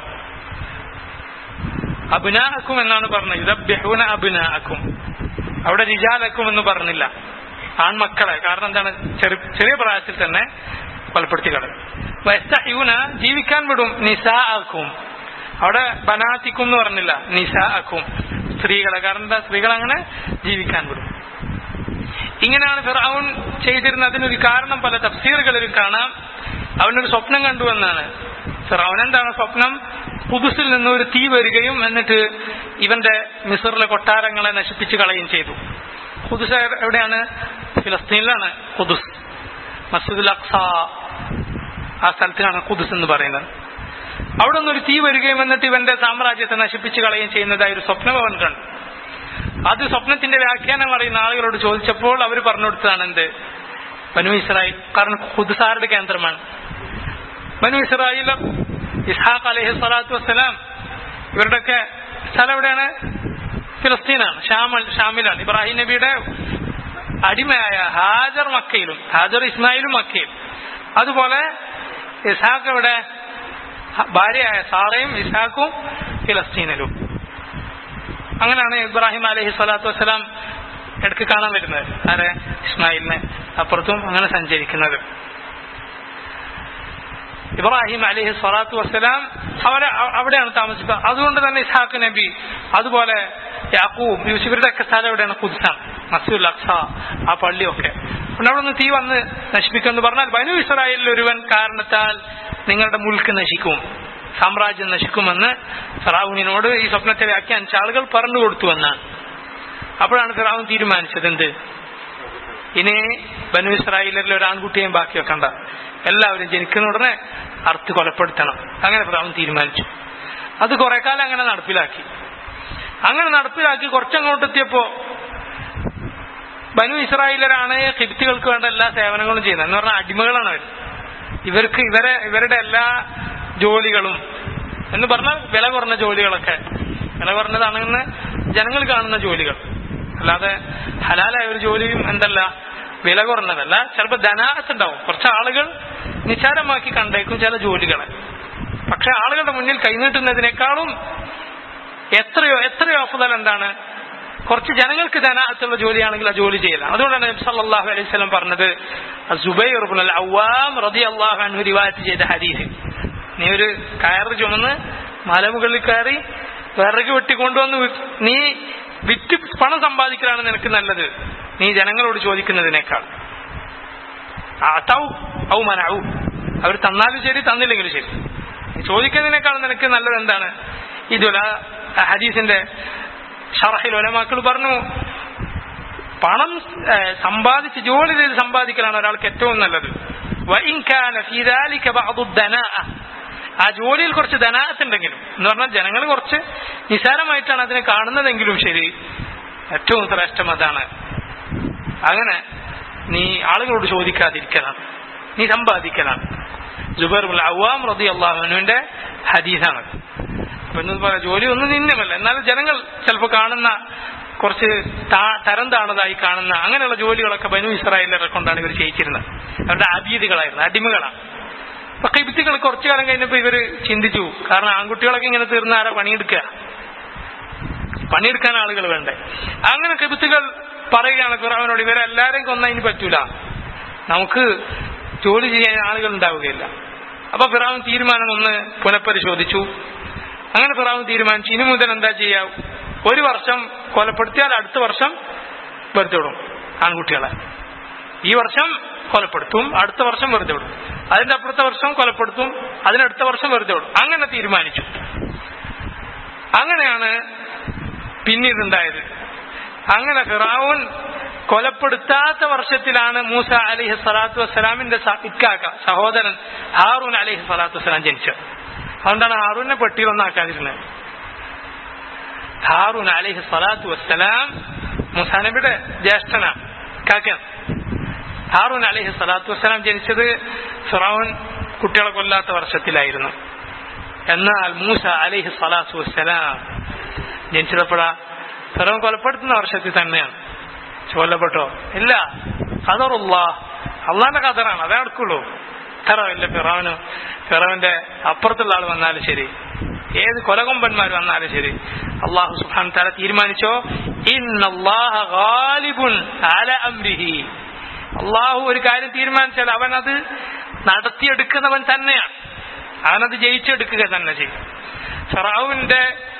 അബിനാഅക്കും എന്നാണ് പറഞ്ഞത് യുദബ്യഹൂന അബിനാഅക്കും അവിടെ റിജാലക്കും എന്ന് പറഞ്ഞില്ല ആൺമക്കളെ കാരണം എന്താണ് ചെറിയ ചെറിയ പ്രായത്തിൽ തന്നെ കൊലപ്പെടുത്തി കളയും വസ്തഹ്യൂന ജീവിക്കാൻ വിടും നിസാഅക്കും അവിടെ ബനാത്തിക്കും എന്ന് പറഞ്ഞില്ല നിസാഅക്കും സ്ത്രീകളെ കാരണം എന്താ സ്ത്രീകൾ അങ്ങനെ ജീവിക്കാൻ വിടും ഇങ്ങനെയാണ് ഫിറൌൻ ചെയ്തിരുന്നത് അതിനൊരു കാരണം പല തഫ്സീറുകളിലും കാണാം അവനൊരു സ്വപ്നം കണ്ടു എന്നാണ് ഫിറൌൻ എന്താണ് സ്വപ്നം പുതുസിൽ നിന്ന് ഒരു തീ വരികയും എന്നിട്ട് ഇവന്റെ മിസറിലെ കൊട്ടാരങ്ങളെ നശിപ്പിച്ച് കളയുകയും ചെയ്തു ഖുദുസ് എവിടെയാണ് ഫിലസ്തീനിലാണ് ഖുദുസ് മസ്ജിദുൽ അക്സ ആ സ്ഥലത്തിനാണ് ഖുദുസ് എന്ന് പറയുന്നത് അവിടെ നിന്നൊരു തീ വരികയും എന്നിട്ട് ഇവന്റെ സാമ്രാജ്യത്തെ നശിപ്പിച്ച് കളയുകയും ചെയ്യുന്നതായ ഒരു സ്വപ്നം അവൻ കണ്ടു അത് സ്വപ്നത്തിന്റെ വ്യാഖ്യാനം അറിയുന്ന ആളുകളോട് ചോദിച്ചപ്പോൾ അവർ പറഞ്ഞു കൊടുത്തതാണ് എന്ത് ബനു ഇസ്രായേൽ കാരണം ഖുദ്സാരുടെ കേന്ദ്രമാണ് ബനു ഇസ്രായേൽ ഇസ്ഹാഖ് അലഹി സ്വലാത്തു വസ്സലാം ഇവരുടെയൊക്കെ സ്ഥലം എവിടെയാണ് ഫിലസ്തീനാണ് ഷാമൽ ഷാമിലാണ് ഇബ്രാഹിം നബിയുടെ അടിമയായ ഹാജർ മക്കയിലും ഹാജർ ഇസ്മായിലും മക്കയിലും അതുപോലെ ഇസ്ഹാഖ് ഇവിടെ ഭാര്യയായ സാറയും ഇസ്ഹാഖും ഫിലസ്തീനിലും അങ്ങനെയാണ് ഇബ്രാഹിം അലഹി സ്വലാത്തു വസ്സലാം ഇടയ്ക്ക് കാണാൻ വരുന്നത് ആരെ ഇസ്മായിലിനെ അപ്പുറത്തും അങ്ങനെ സഞ്ചരിക്കുന്നത് ഇബ്രാഹിം അലഹി സ്വലാത്തു വസ്സലാം അവരെ അവിടെയാണ് താമസിക്കുക അതുകൊണ്ട് തന്നെ ഇസ്ഹാഖ് നബി അതുപോലെ യാക്കൂബ് യൂസുഫിന്റെ ഒക്കെ സ്ഥലം എവിടെയാണ് കുദ്സാൻ മസൂൽ അക്സ ആ പള്ളിയൊക്കെ പിന്നെ അവിടെ നിന്ന് തീ വന്ന് നശിപ്പിക്കുമെന്ന് പറഞ്ഞാൽ ബനു ഇസ്രായേലിൽ ഒരുവൻ കാരണത്താൽ നിങ്ങളുടെ മുൽക്ക് നശിക്കും സാമ്രാജ്യം നശിക്കുമെന്ന് ഫിറാവുവിനോട് ഈ സ്വപ്നത്തെ വ്യാഖ്യാനിച്ച ആളുകൾ പറഞ്ഞു കൊടുത്തു എന്നാണ് അപ്പോഴാണ് ഫിറാവുൻ തീരുമാനിച്ചത് എന്ത് ഇനി ബനു ഇസ്രായേലിൽ ഒരു ആൺകുട്ടിയെയും ബാക്കി വെക്കണ്ട എല്ലാവരും ജനിക്കുന്ന ഉടനെ അർത്ഥ കൊലപ്പെടുത്തണം അങ്ങനെ ഫിറാവുൻ തീരുമാനിച്ചു അത് കുറെ കാലം അങ്ങനെ നടപ്പിലാക്കി അങ്ങനെ നടപ്പിലാക്കി കുറച്ചങ്ങോട്ട് എത്തിയപ്പോ ബനു ഇസ്രായേലരാണ് ഹിബ്തികൾക്ക് വേണ്ട എല്ലാ സേവനങ്ങളും ചെയ്യുന്നത് എന്ന് പറഞ്ഞാൽ അടിമകളാണ് അവർ ഇവർക്ക് ഇവരെ ഇവരുടെ എല്ലാ ജോലികളും എന്ന് പറഞ്ഞാൽ വില കുറഞ്ഞ ജോലികളൊക്കെ വില കുറഞ്ഞതാണെന്ന് ജനങ്ങൾ കാണുന്ന ജോലികൾ അല്ലാതെ ഹലാലായ ഒരു ജോലിയും എന്തല്ല വില കുറഞ്ഞതല്ല ചിലപ്പോൾ ധനാഹത്ത് ഉണ്ടാവും കുറച്ച് ആളുകൾ നിസാരമാക്കി കണ്ടേക്കും ചില ജോലികളെ പക്ഷെ ആളുകളുടെ മുന്നിൽ കൈനീട്ടുന്നതിനേക്കാളും എത്രയോ എത്രയോ അഫുതൽ എന്താണ് കുറച്ച് ജനങ്ങൾക്ക് ധനാഹത്തുള്ള ജോലിയാണെങ്കിൽ ആ ജോലി ചെയ്യലാണ് അതുകൊണ്ടാണ് നബി സല്ലല്ലാഹു അലൈഹി വസല്ലം പറഞ്ഞത് സുബൈർ ഇബ്നുൽ അൽ അവ്വാം റളിയല്ലാഹു അൻഹു റിവായത്ത് ചെയ്ത ഹദീസ് നീ ഒരു കയറ് ചുമന്ന് മലമുകളിൽ കയറി വിറക് വെട്ടിക്കൊണ്ടുവന്ന് വി- നീ വിറ്റ് പണം സമ്പാദിക്കലാണ് നിനക്ക് നല്ലത് നീ ജനങ്ങളോട് ചോദിക്കുന്നതിനേക്കാൾ ആത്താവു ഔ മനവു അവർ തന്നാലും ശരി തന്നില്ലെങ്കിലും ശരി നീ ചോദിക്കുന്നതിനേക്കാൾ നിനക്ക് നല്ലത് എന്താണ് ഇതുല ഹദീസിന്റെ ഷറഹിൽ ഒലമാക്കൾ പറഞ്ഞു പണം ഏഹ്, സമ്പാദിച്ച് ജോലി ചെയ്ത് സമ്പാദിക്കലാണ് ഒരാൾക്ക് ഏറ്റവും നല്ലത് വഇൻ കാന ഫീ ദാലിക ബഅദു ദനാഅ. ആ ജോലിയിൽ കുറച്ച് ധനാത്തുണ്ടെങ്കിലും എന്ന് പറഞ്ഞാൽ ജനങ്ങൾ കുറച്ച് നിസാരമായിട്ടാണ് അതിനെ കാണുന്നതെങ്കിലും ശരി ഏറ്റവും ശ്രേഷ്ഠം അതാണ് അങ്ങനെ നീ ആളുകളോട് ചോദിക്കാതിരിക്കലാണ് നീ സമ്പാദിക്കലാണ് ജുബൈർ ഉൽ അവ്വാം റതി അള്ളാഹുവിന്റെ ഹദീസാണ് അപ്പൊ എന്ന് പറയാം ജോലി ഒന്നും നിന്നുമല്ല എന്നാൽ ജനങ്ങൾ ചിലപ്പോൾ കാണുന്ന കുറച്ച് താ- തരം താണതായി കാണുന്ന അങ്ങനെയുള്ള ജോലികളൊക്കെ ബനു ഇസ്രായേലരെ കൊണ്ടാണ് ഇവർ ചെയ്യിച്ചിരുന്നത് അവരുടെ അബീദികളായിരുന്നു അടിമകളാണ് അപ്പൊ കിബിത്തികൾ കുറച്ചു കാലം കഴിഞ്ഞപ്പോ ഇവര് ചിന്തിച്ചു കാരണം ആൺകുട്ടികളൊക്കെ ഇങ്ങനെ തീർന്ന ആരാ പണിയെടുക്കുക പണിയെടുക്കാൻ ആളുകൾ വേണ്ടേ അങ്ങനെ കിബിത്തുകൾ പറയുകയാണ് ഫിറാവിനോട് ഇവരെല്ലാരെയും കൊന്നതിന് പറ്റൂല നമുക്ക് ജോലി ചെയ്യാൻ ആളുകൾ ഉണ്ടാവുകയില്ല അപ്പൊ ഫിറാവൻ തീരുമാനം ഒന്ന് പുനഃപരിശോധിച്ചു അങ്ങനെ ഫിറാവൻ തീരുമാനിച്ചു ഇനി മുതൽ എന്താ ചെയ്യാ ഒരു വർഷം കൊലപ്പെടുത്തിയാൽ അടുത്ത വർഷം വെറുതെ വിടും ആൺകുട്ടികളെ ഈ വർഷം കൊലപ്പെടുത്തും അടുത്ത വർഷം വെറുതെ വിടും അതിന്റെ അപ്പുറത്തെ വർഷം കൊലപ്പെടുത്തും അതിനടുത്ത വർഷം വെറുതെ വിടും അങ്ങനെ തീരുമാനിച്ചു അങ്ങനെയാണ് പിന്നീട് ഉണ്ടായത് അങ്ങനെ ഫിറാവുൻ കൊലപ്പെടുത്താത്ത വർഷത്തിലാണ് മൂസ അലിഹി സ്വലാത്തു വസ്സലാമിന്റെ സ- ഇക്കാക്ക സഹോദരൻ ഹാറൂൻ അലിഹി സ്വലാത്തു വസ്സലാം ജനിച്ചത് അതുകൊണ്ടാണ് ഹാറൂനെ പെട്ടിയിലൊന്നാക്കാതിരുന്നത് ഹാറൂൻ അലിഹി സ്വലാത്തു വസ്സലാം മൂസാ നബിയുടെ ജ്യേഷ്ഠനാണ് കാക്കൻ ഹാറൂൻ അലിഹി സ്വലാത്തു വസ്സലാം ജനിച്ചത് ഫിറാവുൻ കുട്ടികളെ കൊല്ലാത്ത വർഷത്തിലായിരുന്നു എന്നാൽ മൂസ അലിഹി സ്വലാത്തു വസ്സലാം ജനിച്ചതപ്പോഴാ ഫിറോൻ കൊലപ്പെടുത്തുന്ന വർഷത്തിൽ തന്നെയാണ് കൊല്ലപ്പെട്ടോ ഇല്ല ഖദറുള്ള അള്ളാന്റെ ഖദറാണ് അതേ നടക്കുള്ളൂ ഇത്ര വലിയ ഫിറോന് ഫിറോന്റെ അപ്പുറത്തുള്ള ആൾ വന്നാലും ശരി ഏത് കൊലകൊമ്പന്മാർ വന്നാലും ശരി അള്ളാഹു സുഹാൻ തല തീരുമാനിച്ചോ ഇന്നല്ലാഹ ഗാലിബുൻ അല അംരിഹി അള്ളാഹു ഒരു കാര്യം തീരുമാനിച്ചാൽ അവൻ അത് നടത്തിയെടുക്കുന്നവൻ തന്നെയാണ് അവനത് ജയിച്ചെടുക്കുക തന്നെ ചെയ്യും ഫിറാവുവിന്റെ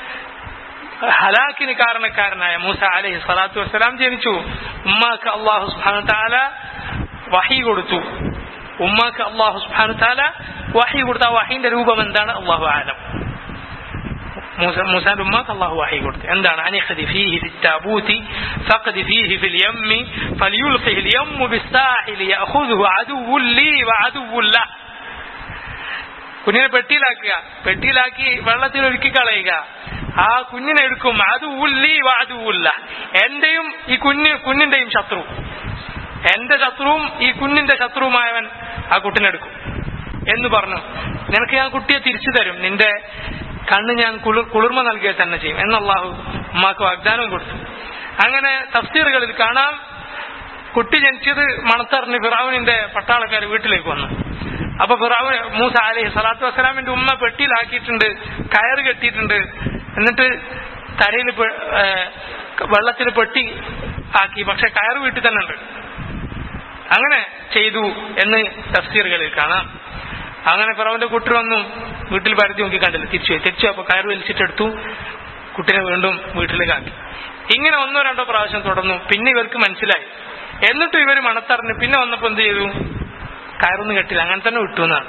ഹലാക്കിന് കാരണക്കാരനായ മൂസ അലഹി സ്വലാത്തു വസ്സലാം ജനിച്ചു ഉമ്മാക്ക് അള്ളാഹു സുബാനു താല വഹി കൊടുത്തു ഉമ്മാക്ക് അള്ളാഹു സുബാനു താല വഹി കൊടുത്ത ആ വഹീന്റെ രൂപം എന്താണ് അള്ളാഹു ആലം മൂസ- മൂസാന്റെ ഉമ്മാക്ക് അള്ളാഹു വഹി കൊടുത്തു എന്താണ് അനിഖദി ഫീഹി ഫിത്താബൂതി ഫഖദി ഫീഹി ഫിൽ യമ്മി ഫലിയുൽഖിഹി അൽ യമ്മു ബിസ്സാഹിലി യഅഖുദുഹു അദുവ്വുൻ ലീ വഅദുവ്വുൻ ലഹ് കുഞ്ഞിനെ പെട്ടിയിലാക്കുക പെട്ടിയിലാക്കി വെള്ളത്തിൽ ഒഴുക്കി കളയുക ആ കുഞ്ഞിനെ എടുക്കും അത് ഉല്ലി അത് ഉല്ല എന്റെയും ഈ കുഞ്ഞ് കുഞ്ഞിന്റെയും ശത്രു എന്റെ ശത്രുവും ഈ കുഞ്ഞിന്റെ ശത്രുവുമായവൻ ആ കുട്ടിനെടുക്കും എന്ന് പറഞ്ഞു നിനക്ക് ഞാൻ കുട്ടിയെ തിരിച്ചു തരും നിന്റെ കണ്ണ് ഞാൻ കുളിർ കുളിർമ നൽകുക തന്നെ ചെയ്യും എന്നല്ലാഹു ഉമ്മാക്ക് വാഗ്ദാനവും കൊടുത്തു അങ്ങനെ തഫ്സീറുകളിൽ കാണാം കുട്ടി ജനിച്ചത് മണത്തറിഞ്ഞ് ഫിറാവുനിന്റെ പട്ടാളക്കാർ വീട്ടിലേക്ക് വന്നു അപ്പൊ ഫിറാവ് മൂസ അലൈഹി സ്വലാത്തു വസ്സലാമിന്റെ ഉമ്മ പെട്ടിയിലാക്കിയിട്ടുണ്ട് കയറ് കെട്ടിയിട്ടുണ്ട് എന്നിട്ട് തലയിൽ വെള്ളത്തിൽ പെട്ടി ആക്കി പക്ഷെ കയറ് വീട്ടിൽ തന്നെ ഉണ്ട് അങ്ങനെ ചെയ്തു എന്ന് തഫ്സീറുകളിൽ കാണാം അങ്ങനെ ഫിറാവിന്റെ കുട്ടി വന്നു വീട്ടിൽ പരത്തി നോക്കി കണ്ടില്ല തിരിച്ചു പോയി. തിരിച്ചു അപ്പൊ കയറ് വലിച്ചിട്ടെടുത്തു കുട്ടിനെ വീണ്ടും വീട്ടിലേക്ക് ആക്കി ഇങ്ങനെ ഒന്നോ രണ്ടോ പ്രാവശ്യം തുടർന്നു പിന്നെ ഇവർക്ക് മനസ്സിലായി എന്നിട്ടും ഇവർ മണത്തറിഞ്ഞ് പിന്നെ വന്നപ്പോ എന്ത് ചെയ്തു കയറൊന്നും കെട്ടില്ല അങ്ങനെ തന്നെ വിട്ടു എന്നാണ്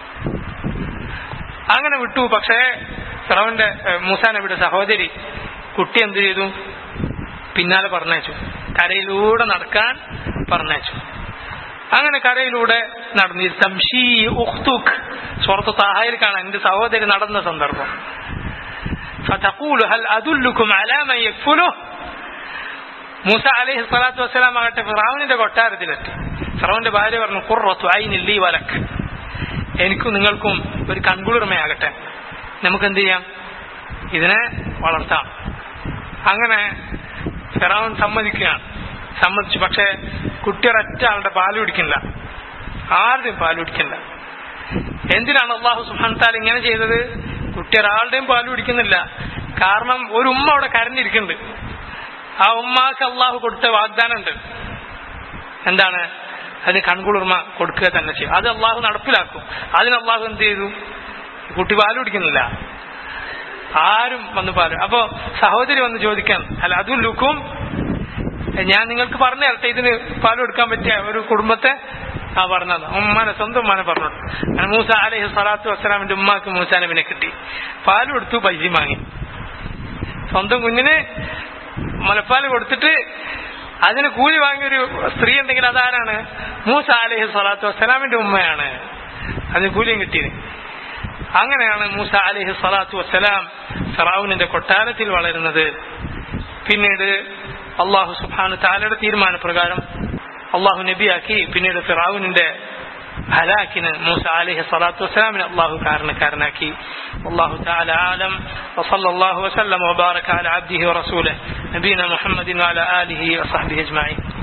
അങ്ങനെ വിട്ടു പക്ഷേ ഫിറോന്റെ മൂസാ നബിയുടെ സഹോദരി കുട്ടി എന്ത് ചെയ്തു പിന്നാലെ പറഞ്ഞയച്ചു കരയിലൂടെ നടക്കാൻ പറഞ്ഞയച്ചു അങ്ങനെ കരയിലൂടെ നടന്നു തംഷീ ഉഖ്തുക് സുഹൃത്ത് താഹായിൽ കാണാൻ എന്റെ സഹോദരി നടന്ന സന്ദർഭം فتقول هل أدلكم على من يكفله മൂസ അലൈഹി സ്വലാത്തു വസ്സലാം ആകട്ടെ ഫിറാവുനിന്റെ കൊട്ടാരത്തിലെത്തി ഫിറാവുന്റെ ഭാര്യ പറഞ്ഞു കുറത്തു ഐനില്ലി വലക്ക് എനിക്കും നിങ്ങൾക്കും ഒരു കൺകുളിർമയാകട്ടെ നമുക്ക് എന്ത് ചെയ്യാം ഇതിനെ വളർത്താം അങ്ങനെ ഫിറാവുൻ സമ്മതിക്കുകയാണ് സമ്മതിച്ചു പക്ഷെ കുട്ടി ഒരൊറ്റ ആളുടെ പാല് കുടിക്കില്ല ആരുടെയും പാല് കുടിക്കില്ല എന്തിനാണ് അള്ളാഹു സുഹാൻ താൽ ഇങ്ങനെ ചെയ്തത് കുട്ടി ഒരാളുടെയും പാല് കുടിക്കുന്നില്ല കാരണം ഒരു ഉമ്മ അവിടെ കരഞ്ഞിരിക്കുന്നുണ്ട് ആ ഉമ്മാക്ക് അള്ളാഹു കൊടുത്ത വാഗ്ദാനമുണ്ട് എന്താണ് അതിന് കൺകുളിർമ കൊടുക്കുക തന്നെ ചെയ്യും അത് അള്ളാഹു നടപ്പിലാക്കും അതിന് അള്ളാഹു എന്ത് ചെയ്തു കുട്ടി പാല് കുടിക്കുന്നില്ല ആരും വന്ന് പാല് അപ്പോ സഹോദരി വന്ന് ചോദിക്കാൻ അല്ല അതും ലുക്കും ഞാൻ നിങ്ങൾക്ക് പറഞ്ഞു തരട്ടെ ഇതിന് പാല് കൊടുക്കാൻ പറ്റിയ ഒരു കുടുംബത്തെ ആ പറഞ്ഞത് ഉമ്മാനെ സ്വന്തം ഉമ്മാനെ പറഞ്ഞു അങ്ങനെ മൂസ അലഹി സ്വലാത്തു വസ്സലാമിന്റെ ഉമ്മാക്ക് മൂസ നബിനെ കിട്ടി പാല് കൊടുത്തു പൈസയും വാങ്ങി സ്വന്തം കുഞ്ഞിന് മുലപ്പാല് കൊടുത്തിട്ട് അതിന് കൂലി വാങ്ങിയൊരു സ്ത്രീ ഉണ്ടെങ്കിൽ അതാരാണ് മൂസ അലഹി സ്വലാത്തു വസ്സലാമിന്റെ ഉമ്മയാണ് അതിന് കൂലിയും കിട്ടിയത് അങ്ങനെയാണ് മൂസ അലഹി സ്വലാത്തു വസ്സലാം ഫറാവുനിന്റെ കൊട്ടാരത്തിൽ വളരുന്നത് പിന്നീട് അള്ളാഹു സുബാനു താലയുടെ തീരുമാനപ്രകാരം അള്ളാഹു നബിയാക്കി പിന്നീട് ഫിറാവുനിന്റെ ഹലാക്കിന് മൂസ അലഹി സ്വലാത്തു വസ്സലാമിന് അള്ളാഹു കാരണക്കാരനാക്കി والله تعالى أعلم وصلى الله وسلم وبارك على عبده ورسوله نبينا محمد وعلى آله وصحبه أجمعين